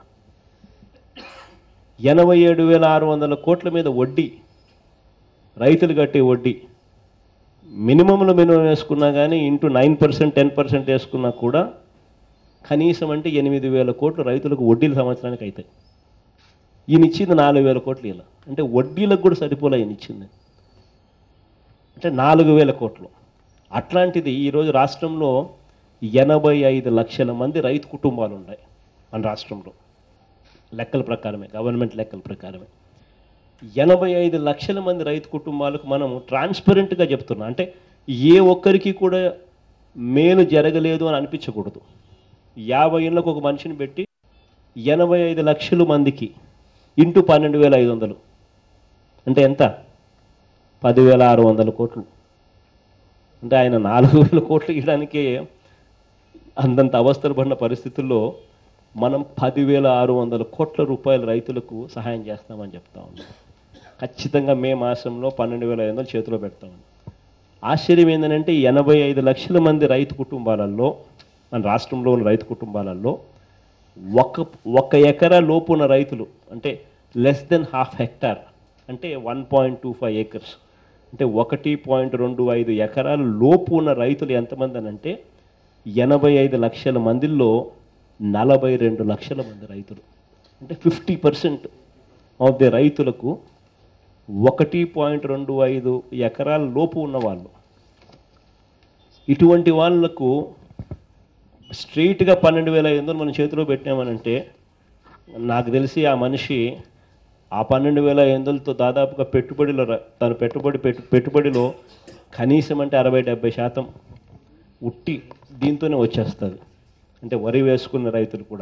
ఎనభై ఏడు వేల ఆరు వందల కోట్ల మీద వడ్డీ రైతులు కట్టే వడ్డీ మినిమంలో మినిమం వేసుకున్నా కానీ into nine percent ten percent వేసుకున్నా కూడా కనీసం అంటే ఎనిమిది వేల కోట్లు రైతులకు వడ్డీలు సంవత్సరానికి అవుతాయి ఈయన ఇచ్చింది నాలుగు వేల కోట్లు ఇలా అంటే వడ్డీలకు కూడా సరిపోలే ఈయన ఇచ్చింది అంటే నాలుగు వేల కోట్లు అట్లాంటిది ఈరోజు రాష్ట్రంలో ఎనభై ఐదు లక్షల మంది రైతు కుటుంబాలు ఉన్నాయి మన రాష్ట్రంలో లెక్కల ప్రకారమే గవర్నమెంట్ లెక్కల ప్రకారమే ఎనభై ఐదు లక్షల మంది రైతు కుటుంబాలకు మనము ట్రాన్స్పరెంట్గా చెప్తున్నాం అంటే ఏ ఒక్కరికి కూడా మేలు జరగలేదు అని అనిపించకూడదు యాభై ఏళ్ళకు ఒక మనిషిని పెట్టి ఎనభై ఐదు లక్షల మందికి ఇంటూ పన్నెండు వేల ఐదు వందలు అంటే ఎంత పదివేల ఆరు వందల కోట్లు అంటే ఆయన నాలుగు వేల కోట్లు ఇవ్వడానికి అంతంత అవస్థలు పడిన పరిస్థితుల్లో మనం పదివేల ఆరు వందల కోట్ల రూపాయల రైతులకు సహాయం చేస్తామని చెప్తా ఉన్నాం ఖచ్చితంగా మే మాసంలో పన్నెండు వేల ఐదు వందలు చేతిలో పెడతామని ఆశ్చర్యం ఏంటంటే ఎనభై ఐదు లక్షల మంది రైతు కుటుంబాలలో మన రాష్ట్రంలో ఉన్న రైతు కుటుంబాలలో ఒక ఒక ఎకరా లోపు ఉన్న రైతులు అంటే లెస్ దెన్ హాఫ్ హెక్టార్ అంటే one point two five acres అంటే ఒకటి పాయింట్ రెండు ఐదు ఎకరాల లోపు ఉన్న రైతులు ఎంతమంది అని అంటే ఎనభై ఐదు లక్షల మందిలో నలభై రెండు లక్షల మంది రైతులు అంటే ఫిఫ్టీ పర్సెంట్ ఆఫ్ ది రైతులకు ఒకటి పాయింట్ రెండు ఐదు ఎకరాల లోపు ఉన్నవాళ్ళు ఇటువంటి వాళ్ళకు స్ట్రైట్గా పన్నెండు వేల ఐదు వందలు మన చేతిలో పెట్టామనంటే నాకు తెలిసి ఆ మనిషి ఆ పన్నెండు వేల ఐదు వందలతో దాదాపుగా పెట్టుబడిలో ర- తన పెట్టుబడి పెట్టు పెట్టుబడిలో కనీసం అంటే అరవై డెబ్బై శాతం ఉట్టి దీంతోనే వచ్చేస్తుంది అంటే వరి వేసుకున్న రైతులు కూడా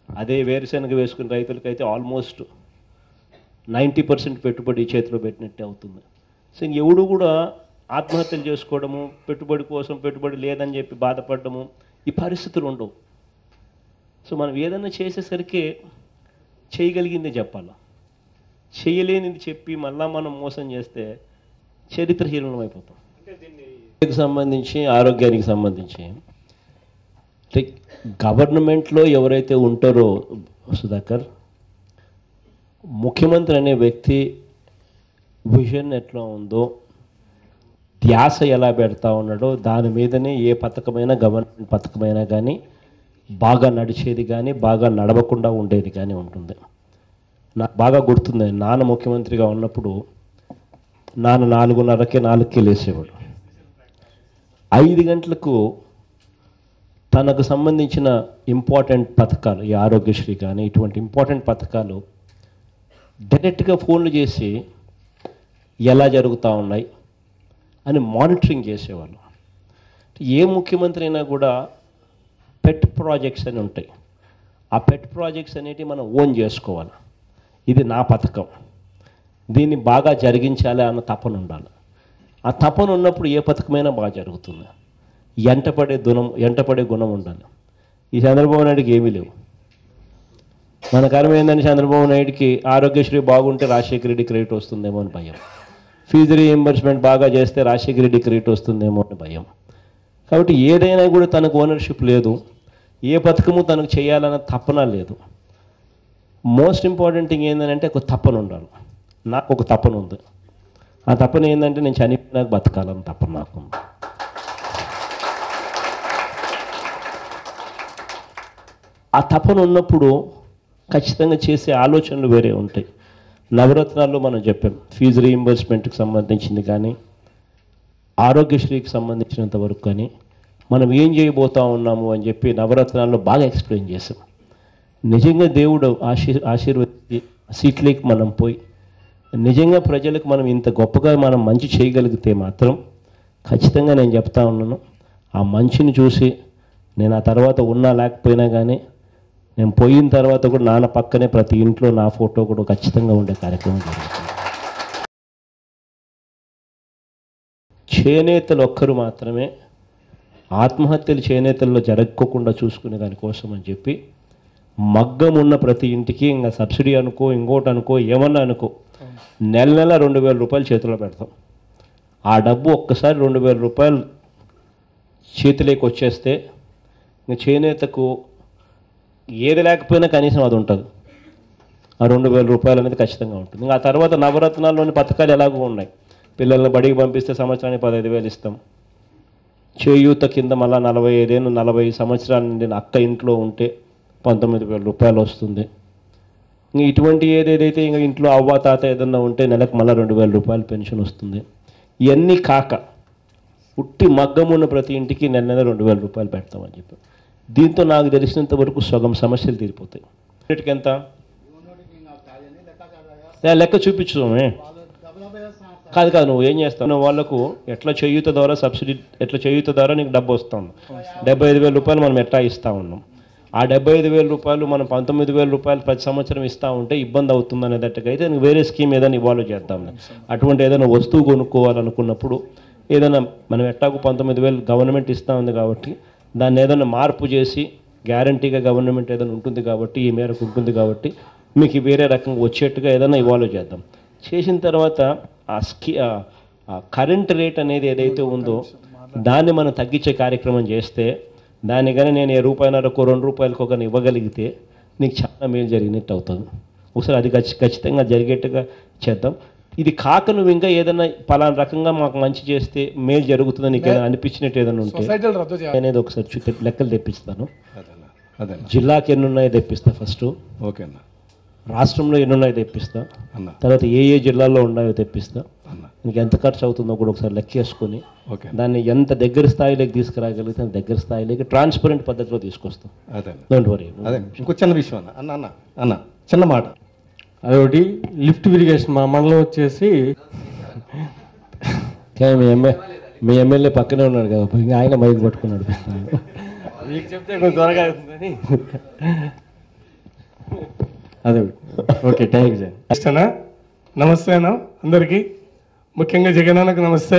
అదే వేరుశనగ వేసుకున్న రైతులకైతే ఆల్మోస్ట్ నైంటీ పర్సెంట్ పెట్టుబడి చేతిలో పెట్టినట్టే అవుతుంది సో ఇంక ఎవడు కూడా ఆత్మహత్యలు చేసుకోవడము పెట్టుబడి కోసం పెట్టుబడి లేదని చెప్పి బాధపడడము ఈ పరిస్థితులు ఉండవు సో మనం ఏదైనా చేసేసరికి చేయగలిగింది చెప్పాలి చేయలేనిది చెప్పి మళ్ళా మనం మోసం చేస్తే చరిత్రహీనం అయిపోతాం దీనికి సంబంధించి ఆరోగ్యానికి సంబంధించి అంటే గవర్నమెంట్లో ఎవరైతే ఉంటారో సుధాకర్ ముఖ్యమంత్రి అనే వ్యక్తి విజన్ ఎట్లా ఉందో ధ్యాస ఎలా పెడతా ఉన్నాడో దాని మీదనే ఏ పథకమైనా గవర్నమెంట్ పథకమైనా కానీ బాగా నడిచేది కానీ బాగా నడవకుండా ఉండేది కానీ ఉంటుంది నాకు బాగా గుర్తుంది నాన్న ముఖ్యమంత్రిగా ఉన్నప్పుడు నాన్న నాలుగున్నరకే నాలుగుకి లేసేవాడు ఐదు గంటలకు తనకు సంబంధించిన ఇంపార్టెంట్ పథకాలు ఈ ఆరోగ్యశ్రీ కానీ ఇటువంటి ఇంపార్టెంట్ పథకాలు డైరెక్ట్గా ఫోన్లు చేసి ఎలా జరుగుతూ ఉన్నాయి అని మానిటరింగ్ చేసేవాళ్ళు ఏ ముఖ్యమంత్రి అయినా కూడా పెట్ ప్రాజెక్ట్స్ అని ఉంటాయి ఆ పెట్ ప్రాజెక్ట్స్ అనేటివి మనం ఓన్ చేసుకోవాలి ఇది నా పథకం దీన్ని బాగా జరిగించాలి అన్న తపన ఉండాలి ఆ తపన ఉన్నప్పుడు ఏ పథకమైనా బాగా జరుగుతుంది ఎంటపడే గుణం ఎంటపడే గుణం ఉండాలి ఈ చంద్రబాబు నాయుడుకి ఏమీ లేవు మన కారణం ఏంటంటే చంద్రబాబు నాయుడుకి ఆరోగ్యశ్రీ బాగుంటే రాజశేఖర రెడ్డి క్రెడిట్ వస్తుందేమో అని భయం ఫీజు రీఎంబర్స్మెంట్ బాగా చేస్తే రాజశేఖర రెడ్డి క్రెడిట్ వస్తుందేమో అని భయం కాబట్టి ఏదైనా కూడా తనకు ఓనర్షిప్ లేదు ఏ పథకము తనకు చేయాలన్న తపన లేదు మోస్ట్ ఇంపార్టెంట్ థింగ్ ఏంటంటే ఒక తపన ఉండాలి నాకు ఒక తపన ఉంది ఆ తపన ఏంటంటే నేను చనిపోయినాక బతకాలని తపన నాకు ఉంది ఆ తపన ఉన్నప్పుడు ఖచ్చితంగా చేసే ఆలోచనలు వేరే ఉంటాయి నవరత్నాల్లో మనం చెప్పాం ఫీజు రీయింబర్స్మెంట్కి సంబంధించింది కానీ ఆరోగ్యశ్రీకి సంబంధించినంత వరకు కానీ మనం ఏం చేయబోతా ఉన్నాము అని చెప్పి నవరత్నాల్లో బాగా ఎక్స్ప్లెయిన్ చేసాం నిజంగా దేవుడు ఆశీర్ ఆశీర్వదించి సీట్లేకి మనం పోయి నిజంగా ప్రజలకు మనం ఇంత గొప్పగా మనం మంచి చేయగలిగితే మాత్రం ఖచ్చితంగా నేను చెప్తా ఉన్నాను ఆ మంచిని చూసి నేను ఆ తర్వాత ఉన్నా లేకపోయినా కానీ నేను పోయిన తర్వాత కూడా నాన్న పక్కనే ప్రతి ఇంట్లో నా ఫోటో కూడా ఖచ్చితంగా ఉండే కార్యక్రమం జరుగుతుంది చేనేతలు ఒక్కరు మాత్రమే ఆత్మహత్యలు చేనేతల్లో జరగకోకుండా చూసుకునే దానికోసం అని చెప్పి మగ్గం ఉన్న ప్రతి ఇంటికి ఇంకా సబ్సిడీ అనుకో ఇంకోటి అనుకో ఏమన్నా అనుకో నెల నెల రెండు వేల రూపాయలు చేతిలో పెడతాం ఆ డబ్బు ఒక్కసారి రెండు వేల రూపాయలు చేతిలోకి వచ్చేస్తే ఇంకా చేనేతకు ఏది లేకపోయినా కనీసం అది ఉంటుంది ఆ రెండు వేల రూపాయలు అనేది ఖచ్చితంగా ఉంటుంది ఇంకా ఆ తర్వాత నవరత్నాల్లోని పథకాలు ఎలాగో ఉన్నాయి పిల్లల్ని బడికి పంపిస్తే సంవత్సరానికి పదహైదు వేలు ఇస్తాం చేయూత కింద మళ్ళీ నలభై ఐదేళ్ళు నలభై సంవత్సరాల నుండి అక్క ఇంట్లో ఉంటే పంతొమ్మిది వేల రూపాయలు వస్తుంది ఇంక ఇటువంటి ఏదేదైతే ఇంకా ఇంట్లో అవ్వ తాత ఏదన్నా ఉంటే నెలకు మళ్ళీ రెండు వేల రూపాయలు పెన్షన్ వస్తుంది ఇవన్నీ కాక ఉట్టి మగ్గం ఉన్న ప్రతి ఇంటికి నెల నెల రెండు వేల రూపాయలు పెడతామని చెప్పి దీంతో నాకు తెలిసినంత వరకు సగం సమస్యలు తీరిపోతాయి రేటుకి ఎంత ఏ, లెక్క చూపించుదామే కాదు కాదు నువ్వు ఏం చేస్తావు నువ్వు వాళ్ళకు ఎట్లా చేయూత ద్వారా సబ్సిడీ ఎట్లా చేయూత ద్వారా నీకు డబ్బు వస్తుంది డెబ్బై ఐదు వేల రూపాయలు మనం ఎట్లా ఇస్తా ఉన్నాం ఆ డెబ్బై ఐదు వేల రూపాయలు మనం పంతొమ్మిది వేల రూపాయలు ప్రతి సంవత్సరం ఇస్తా ఉంటే ఇబ్బంది అవుతుంది అనేటట్టుగా అయితే నీకు వేరే స్కీమ్ ఏదైనా ఇవాల్వ్ చేద్దాం అటువంటి ఏదైనా వస్తువు కొనుక్కోవాలనుకున్నప్పుడు ఏదైనా మనం ఎట్టాకు పంతొమ్మిది వేలు గవర్నమెంట్ ఇస్తూ ఉంది కాబట్టి దాన్ని ఏదైనా మార్పు చేసి గ్యారంటీగా గవర్నమెంట్ ఏదైనా ఉంటుంది కాబట్టి ఈ మేరకు ఉంటుంది కాబట్టి మీకు వేరే రకంగా వచ్చేట్టుగా ఏదైనా ఇవాల్వ్ చేద్దాం చేసిన తర్వాత ఆ స్కీ ఆ కరెంట్ రేట్ అనేది ఏదైతే ఉందో దాన్ని మనం తగ్గించే కార్యక్రమం చేస్తే దాన్ని కానీ నేను ఏ రూపాయన్నరకు రెండు రూపాయలకు ఒక ఇవ్వగలిగితే నీకు చాలా మేలు జరిగినట్టు అవుతుంది ఒకసారి అది ఖచ్చి- ఖచ్చితంగా జరిగేట్టుగా చేద్దాం ఇది కాక నువ్వు ఇంకా ఏదైనా పలానా రకంగా మాకు మంచి చేస్తే మేలు జరుగుతుందని నీకు ఏదైనా అనిపించినట్టు ఏదైనా ఉంటే సొసైటీలు రద్దు చేయాలి అనేది ఒకసారి చూ తె- లెక్కలు తెప్పిస్తాను అదేనా అదేనా జిల్లాకి ఎన్ని ఉన్నాయో తెప్పిస్తా ఫస్ట్ ఓకే అన్న రాష్ట్రంలో ఎన్ని ఉన్నాయో తెప్పిస్తా అన్న తర్వాత ఏ ఏ జిల్లాల్లో ఉన్నాయో తెప్పిస్తా అన్న నీకు ఎంత ఖర్చు అవుతుందో కూడా ఒకసారి లెక్కేసుకొని ఓకే దాన్ని ఎంత దగ్గర స్థాయిలోకి తీసుకురాగలిగితే అంత దగ్గర స్థాయిలోకి ట్రాన్స్పరెంట్ పద్ధతిలో తీసుకొస్తాం అదే డోంట్ వరీ అదే ఇంకో చిన్న విషయం అన్న అన్న అన్న అన్న చిన్న మాట అదొకటి లిఫ్ట్ ఇరిగేషన్ మా మండలం వచ్చేసి కానీ మీ ఎమ్మె మీ ఎమ్మెల్యే పక్కనే ఉన్నాడు కదా ఇంకా ఆయన మైక్ పట్టుకున్నాడు మీకు చెప్తే కొంచెం త్వరగా అవుతుందని అదే ఓకే థ్యాంక్ యూ సార్ ఇష్టనా నమస్తే అన్న అందరికీ ముఖ్యంగా జగనన్నకు నమస్తే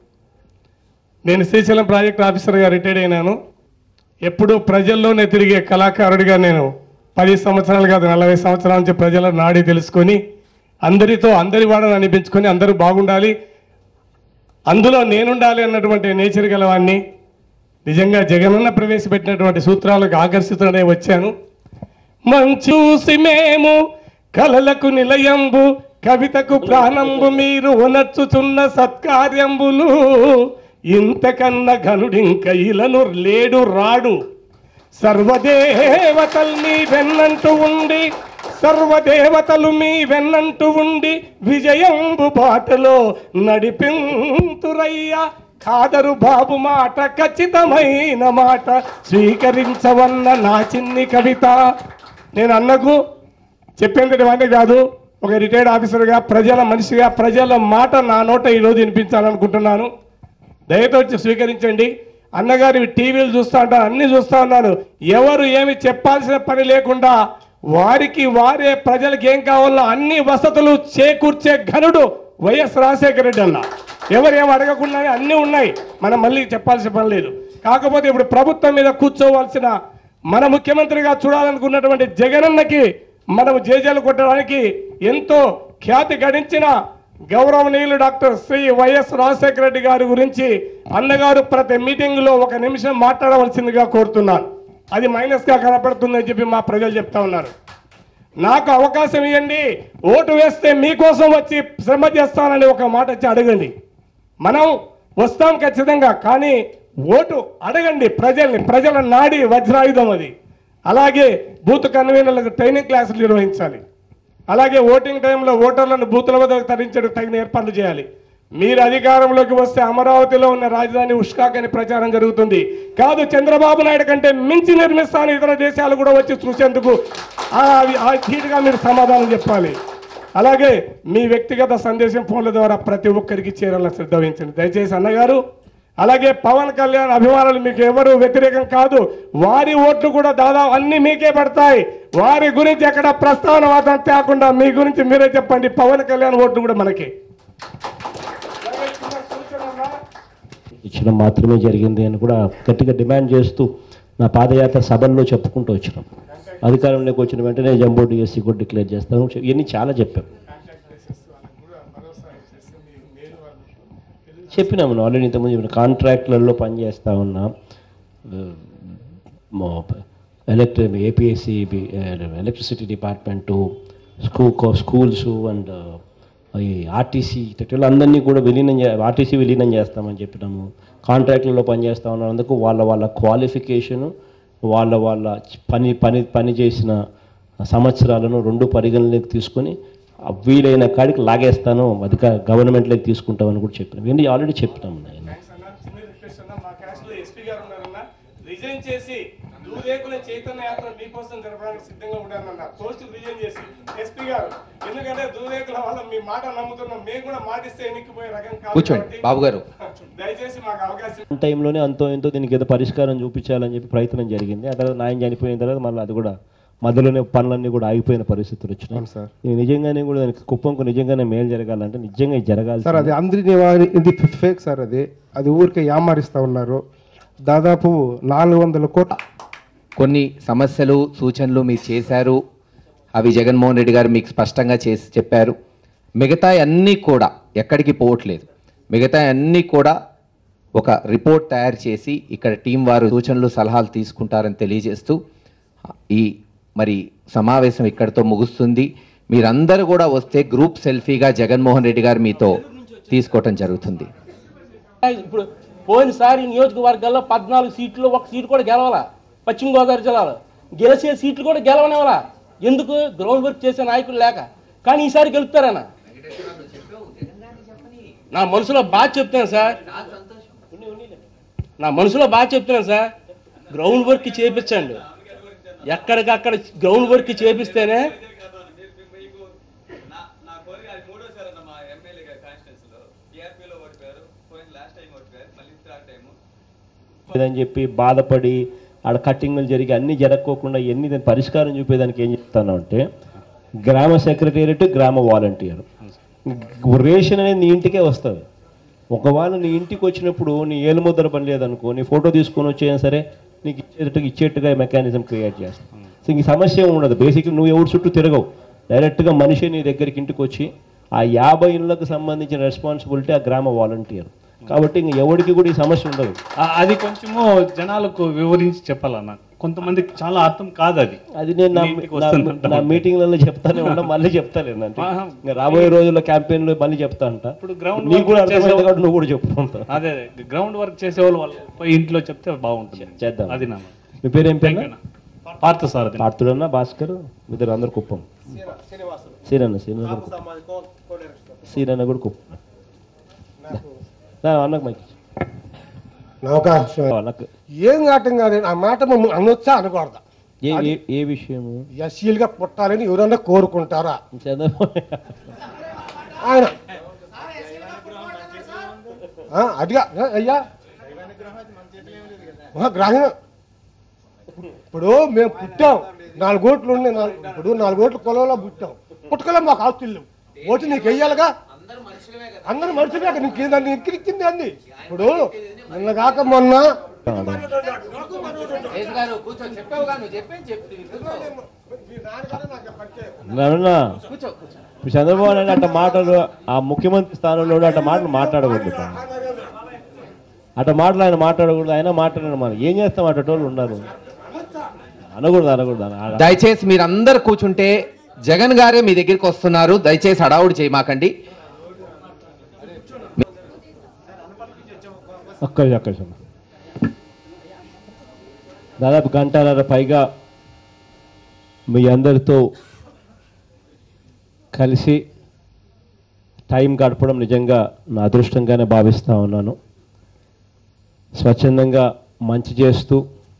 నేను శ్రీశైలం ప్రాజెక్ట్ ఆఫీసర్గా రిటైర్డ్ అయినాను ఎప్పుడూ ప్రజల్లోనే తిరిగే కళాకారుడిగా నేను పది సంవత్సరాలు కాదు నలభై సంవత్సరాల నుంచి ప్రజల నాడి తెలుసుకొని అందరితో అందరి వాడని అనిపించుకొని అందరూ బాగుండాలి అందులో నేనుండాలి అన్నటువంటి నేచర్ గలవాన్ని నిజంగా జగనన్న ప్రవేశపెట్టినటువంటి సూత్రాలకు ఆకర్షితుడనే వచ్చాను మంచూసి మేము కలలకు నిలయంబు కవితకు ప్రాణంబు మీరు ఉనర్చుచున్న సత్కార్యంబులు ఇంతకన్న ఘనుడింక ఇలను లేడు రాడు సర్వదేవతలు మీ వెన్నంటూ ఉండి సర్వదేవతలు మీ వెన్నంటూ ఉండి విజయంబు బాటలో నడిపింతురయ్యా కాదరు బాబు మాట ఖచ్చితమైన మాట స్వీకరించవన్న నా చిన్ని కవిత నేను అన్నకు చెప్పేందుకు వాడిని కాదు ఒక రిటైర్డ్ ఆఫీసర్గా ప్రజల మనిషిగా ప్రజల మాట నా నోట ఈరోజు వినిపించాలనుకుంటున్నాను దయతో వచ్చి స్వీకరించండి అన్నగారు ఇవి టీవీలు చూస్తూ ఉంటాను అన్ని చూస్తూ ఉన్నాను ఎవరు ఏమి చెప్పాల్సిన పని లేకుండా వారికి వారే ప్రజలకు ఏం కావాలో అన్ని వసతులు చేకూర్చే ఘనుడు వైఎస్ రాజశేఖర రెడ్డి అన్న ఎవరు ఏం అడగకుండానే అన్నీ ఉన్నాయి మనం మళ్ళీ చెప్పాల్సిన పని లేదు కాకపోతే ఇప్పుడు ప్రభుత్వం మీద కూర్చోవలసిన మన ముఖ్యమంత్రిగా చూడాలనుకున్నటువంటి జగనన్నకి మనం జేజేలు కొట్టడానికి ఎంతో ఖ్యాతి గడించిన గౌరవనీయులు డాక్టర్ శ్రీ వైఎస్ రాజశేఖర రెడ్డి గారి గురించి అన్నగారు ప్రతి మీటింగ్ లో ఒక నిమిషం మాట్లాడవలసిందిగా కోరుతున్నాను అది మైనస్ గా కనపడుతుందని చెప్పి మా ప్రజలు చెప్తా ఉన్నారు నాకు అవకాశం ఇవ్వండి ఓటు వేస్తే మీకోసం వచ్చి శ్రమ చేస్తానని ఒక మాట వచ్చి అడగండి మనం వస్తాం ఖచ్చితంగా కానీ ఓటు అడగండి ప్రజల్ని ప్రజల నాడి వజ్రాయుధం అది అలాగే బూత్ కన్వీనర్లకు ట్రైనింగ్ క్లాసులు నిర్వహించాలి అలాగే ఓటింగ్ టైంలో ఓటర్లను బూతుల వద్దకు తరించడం తగిన ఏర్పాట్లు చేయాలి మీరు అధికారంలోకి వస్తే అమరావతిలో ఉన్న రాజధాని ఉష్కాక్ అని ప్రచారం జరుగుతుంది కాదు చంద్రబాబు నాయుడు కంటే మించి నిర్మిస్తాను ఇతర దేశాలు కూడా వచ్చి చూసేందుకు ఆ- ఆ ధీటుగా మీరు సమాధానం చెప్పాలి అలాగే మీ వ్యక్తిగత సందేశం ఫోన్ల ద్వారా ప్రతి ఒక్కరికి చేరాలని శ్రద్ధ వహించండి దయచేసి అన్నగారు అలాగే పవన్ కళ్యాణ్ అభిమానులు మీకు ఎవరు వ్యతిరేకం కాదు వారి ఓట్లు కూడా దాదాపు అన్ని మీకే పడతాయి వారి గురించి ఎక్కడ ప్రస్తావన మాత్రం తేకుండా మీ గురించి మీరే చెప్పండి పవన్ కళ్యాణ్ ఓట్లు కూడా మనకే ఇచ్చడం మాత్రమే జరిగింది అని కూడా గట్టిగా డిమాండ్ చేస్తూ నా పాదయాత్ర సభల్లో చెప్పుకుంటూ వచ్చినాం అధికారంలోకి వచ్చిన వెంటనే జంబో డిఎస్సి కూడా డిక్లేర్ చేస్తాను ఇవన్నీ చాలా చెప్పాం చెప్పినాము ఆల్రెడీ ఇంతకుముందు చెప్పిన కాంట్రాక్ట్లలో పనిచేస్తా ఉన్నా ఎలక్ట్రి ఏపీఎస్సి ఎలక్ట్రిసిటీ డిపార్ట్మెంటు స్కూ స్కూల్స్ అండ్ ఈ ఆర్టీసీ అందరినీ కూడా విలీనం చే ఆర్టీసీ విలీనం చేస్తామని చెప్పినాము కాంట్రాక్ట్లలో పనిచేస్తా ఉన్నారు అందుకు వాళ్ళ వాళ్ళ క్వాలిఫికేషను వాళ్ళ వాళ్ళ పని పని పని చేసిన సంవత్సరాలను రెండు పరిగణలోకి తీసుకొని ఆ వీలైన కాడికి లాగేస్తాను అధిక గవర్నమెంట్లోకి తీసుకుంటామని కూడా చెప్పినాం ఇవన్నీ ఆల్రెడీ చెప్పినాము నేను రిజైన్ చేసి దూరేకుల చైతన్య యాత్ర మీకోసం జరపడానికి సిద్ధంగా ఉండాలన్న పోస్ట్ రిజైన్ చేసి ఎస్పీ గారు ఎందుకంటే దూరేకుల వల్ల మీ మాట నమ్ముతున్నాం మేము కూడా మాటిస్తే ఎన్నికపోయే రకం కాదు కూర్చోండి కాబట్టి బాబు గారు దయచేసి మాకు అవకాశం టైంలోనే అంతో ఎంతో దీనికి ఏదో పరిష్కారం చూపించాలని చెప్పి ప్రయత్నం జరిగింది ఆ తర్వాత నాయన చనిపోయిన తర్వాత మళ్ళీ అది కూడా మధ్యలోనే పనులన్నీ కూడా ఆగిపోయిన పరిస్థితులు వచ్చినాయి సార్ ఇది నిజంగానే కూడా దానికి కుప్పంకు నిజంగానే మేలు జరగాలంటే నిజంగా ఇది జరగాలి సార్ అది అందరినీ వా- ఇది ఫేక్ సార్ అది అది ఊరికే యామారిస్తా ఉన్నారు దాదాపు నాలుగు వందల కోట్ల కొన్ని సమస్యలు సూచనలు మీరు చేశారు అవి జగన్మోహన్ రెడ్డి గారు మీకు స్పష్టంగా చేసి చెప్పారు మిగతా అన్నీ కూడా ఎక్కడికి పోవట్లేదు మిగతా అన్నీ కూడా ఒక రిపోర్ట్ తయారు చేసి ఇక్కడ టీం వారు సూచనలు సలహాలు తీసుకుంటారని తెలియజేస్తూ ఈ మరి సమావేశం ఇక్కడితో ముగుస్తుంది మీరందరూ కూడా వస్తే గ్రూప్ సెల్ఫీగా జగన్మోహన్ రెడ్డి గారు మీతో తీసుకోవటం జరుగుతుంది ఇప్పుడు పోయినసారి నియోజకవర్గాల్లో పద్నాలుగు సీట్లు ఒక సీటు కూడా గెలవాల పశ్చిమ గోదావరి జిల్లాలో గెలిచే సీట్లు కూడా గెలవనివ్వాలా ఎందుకు గ్రౌండ్ వర్క్ చేసే నాయకులు లేక కానీ ఈసారి గెలుపుతారన్న నా మనసులో బాగా చెప్తాను సార్ నా మనసులో బాగా చెప్తున్నాను సార్ గ్రౌండ్ వర్క్ చేపించండి ఎక్కడికక్కడ గ్రౌండ్ వర్క్ చేపిస్తేనే లేదని చెప్పి బాధపడి ఆడ కట్టింగ్లు జరిగి అన్నీ జరగకోకుండా ఎన్ని దాని పరిష్కారం చూపేదానికి ఏం చెప్తాను అంటే గ్రామ సెక్రటేరియట్ గ్రామ వాలంటీర్ రేషన్ అనేది నీ ఇంటికే వస్తుంది ఒకవేళ నీ ఇంటికి వచ్చినప్పుడు నీ ఏలుముద్ర పని లేదనుకో నీ ఫోటో తీసుకొని వచ్చేయని సరే నీకు ఇచ్చేటట్టుగా ఇచ్చేట్టుగా మెకానిజం క్రియేట్ చేస్తాం సో ఇంక సమస్య ఏమి ఉండదు బేసిక్గా నువ్వు ఎవరి చుట్టూ తిరగవు డైరెక్ట్గా మనిషి నీ దగ్గరికి ఇంటికి వచ్చి ఆ యాభై ఇళ్ళకు సంబంధించిన రెస్పాన్సిబిలిటీ ఆ గ్రామ వాలంటీర్ కాబట్టి ఇంక ఎవరికి కూడా ఈ సమస్య ఉండదు ఆ- అది కొంచెము జనాలకు వివరించి చెప్పాలన్న కొంతమందికి చాలా అర్థం కాదు అది అది నేను నా మీ ఇంటికి వస్తుందంట. నా మీటింగ్లలో చెప్తానే ఉన్నా మళ్ళీ చెప్తాను అంటే ఆహా. ఇంకా రాబోయే రోజుల్లో క్యాంపెయిన్లో మళ్ళీ చెప్తా అంట ఇప్పుడు గ్రౌండ్ నీకు కూడా వర్క్ అర్థమైంది చేసే కాబట్టి నువ్వు కూడా చెప్పుకుంటా అదే అదే గ్రౌండ్ వర్క్ చేసే వాళ్ళు వాళ్ళు పోయి ఇంట్లో చెప్తే బాగుంటుంది చేద్దాం. అది నా మీ పేరు ఏం థ్యాంక్ పేరు యూ పార్థ సార్ అది పార్థుడన్న భాస్కర్ ఇద్దరు అందరు కుప్పం సీరన్న సీరన్న కూడా కుప్పం. సీరన్న కూడా కుప్పం దా, అన్నకు మైక్ ఇచ్చి. అవకాశం అన్నకు ఏం ఆటం కాదు ఆ మాట మమ్మల్ని అనొచ్చా అనకూడదా ఏ ఏ- ఏ విషయము ఎస్సీలుగా పుట్టాలని ఎవరన్నా కోరుకుంటారా చంద్రబాబు ఆయన ఆ, అదిగా ఆ, అయ్యా ఆ, గ్రహణం ఇప్పుడు మేము పుట్టాం నాలుగు ఓట్లు ఉండే నాలుగు ఇప్పుడు నాలుగు ఓట్లు పొలంలో పుట్టాం పుట్టకలో మాకు ఆస్తులు లేవు ఓటు నీకు వెయ్యాలిగా అందరూ మనుషులే కదా నీకు దాన్ని ఎక్కిరిచ్చింది అంది ఇప్పుడు నిన్న కాక మొన్న నాన్న ఇప్పుడు చంద్రబాబు నాయుడు అట్ట మాటలు ఆ ముఖ్యమంత్రి స్థానంలో ఉండి అట్ట మాటలు మాట్లాడకూడదు అట్ట మాటలు ఆయన మాట్లాడకూడదు ఆయన మాట్లాడడం మనం ఏం చేస్తాం అట్టోళ్ళు ఉన్నారు అనకూడదు అనకూడదు అన- దయచేసి మీరందరు కూర్చుంటే జగన్ గారే మీ దగ్గరికి వస్తున్నారు దయచేసి హడావుడి చేయమాకండి ఒక్క ఒక్క నిమిషం. దాదాపు గంటన్నర పైగా మీ అందరితో కలిసి టైం గడపడం నిజంగా నా అదృష్టంగానే భావిస్తూ ఉన్నాను స్వచ్ఛందంగా మంచి చేస్తూ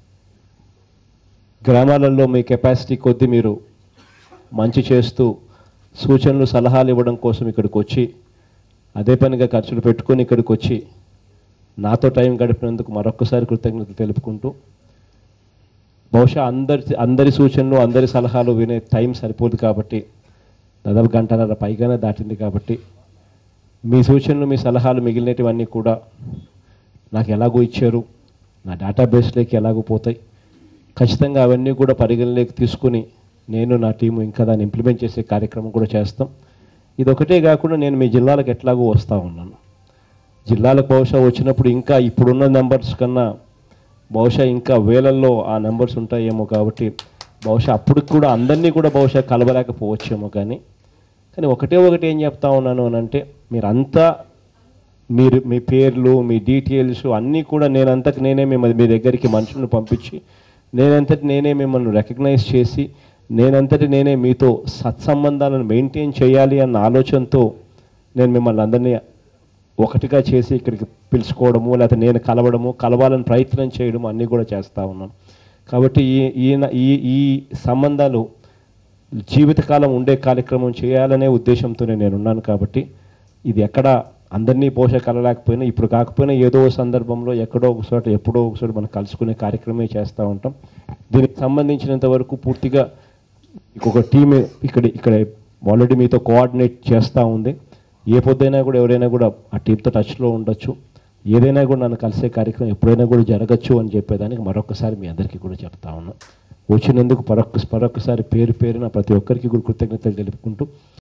గ్రామాలలో మీ కెపాసిటీ కొద్దీ మీరు మంచి చేస్తూ సూచనలు సలహాలు ఇవ్వడం కోసం ఇక్కడికి వచ్చి అదే పనిగా ఖర్చులు పెట్టుకొని ఇక్కడికి వచ్చి నాతో టైం గడిపినందుకు మరొక్కసారి కృతజ్ఞతలు తెలుపుకుంటూ బహుశా అందరి అందరి సూచనలు అందరి సలహాలు వినే టైం సరిపోదు కాబట్టి దాదాపు గంటన్నర పైగానే దాటింది కాబట్టి మీ సూచనలు మీ సలహాలు మిగిలినటివన్నీ కూడా నాకు ఎలాగో ఇచ్చారు నా డేటాబేస్లోకి ఎలాగో పోతాయి ఖచ్చితంగా అవన్నీ కూడా పరిగణలోకి తీసుకుని నేను నా టీము ఇంకా దాన్ని ఇంప్లిమెంట్ చేసే కార్యక్రమం కూడా చేస్తాం ఇది ఒకటే కాకుండా నేను మీ జిల్లాలకు ఎట్లాగో వస్తూ ఉన్నాను జిల్లాలకు బహుశా వచ్చినప్పుడు ఇంకా ఇప్పుడున్న నెంబర్స్ కన్నా బహుశా ఇంకా వేలల్లో ఆ నెంబర్స్ ఉంటాయేమో కాబట్టి బహుశా అప్పటికి కూడా అందరినీ కూడా బహుశా కలవలేకపోవచ్చేమో కానీ కానీ ఒకటే ఒకటి ఏం చెప్తా ఉన్నాను అని అంటే మీరంతా మీరు మీ పేర్లు మీ డీటెయిల్స్ అన్నీ కూడా నేనంతటి నేనే మిమ్మల్ని మీ దగ్గరికి మనుషులను పంపించి నేనంతటి నేనే మిమ్మల్ని రికగ్నైజ్ చేసి నేనంతటి నేనే మీతో సత్సంబంధాలను మెయింటైన్ చేయాలి అన్న ఆలోచనతో నేను మిమ్మల్ని అందరినీ ఒకటిగా చేసి ఇక్కడికి పిలుచుకోవడము లేకపోతే నేను కలవడము కలవాలని ప్రయత్నం చేయడం అన్నీ కూడా చేస్తూ ఉన్నాను కాబట్టి ఈ ఈయన ఈ ఈ సంబంధాలు జీవితకాలం ఉండే కార్యక్రమం చేయాలనే ఉద్దేశంతోనే నేను ఉన్నాను కాబట్టి ఇది ఎక్కడ అందరినీ పోష కలలేకపోయినా ఇప్పుడు కాకపోయినా ఏదో ఒక సందర్భంలో ఎక్కడో ఒక చోట ఎప్పుడో ఒక చోట మనం కలుసుకునే కార్యక్రమే చేస్తూ ఉంటాం దీనికి సంబంధించినంత వరకు పూర్తిగా ఇంకొక టీం ఇక్కడ ఇక్కడ ఆల్రెడీ మీతో కోఆర్డినేట్ చేస్తూ ఉంది ఏ పొద్దైనా కూడా ఎవరైనా కూడా ఆ టీంతో టచ్లో ఉండొచ్చు ఏదైనా కూడా నన్ను కలిసే కార్యక్రమం ఎప్పుడైనా కూడా జరగచ్చు అని చెప్పేదానికి మరొకసారి మీ అందరికీ కూడా చెప్తా ఉన్నాను వచ్చినందుకు మరొక మరొకసారి పేరు పేరున ప్రతి ఒక్కరికి కూడా కృతజ్ఞతలు తెలుపుకుంటూ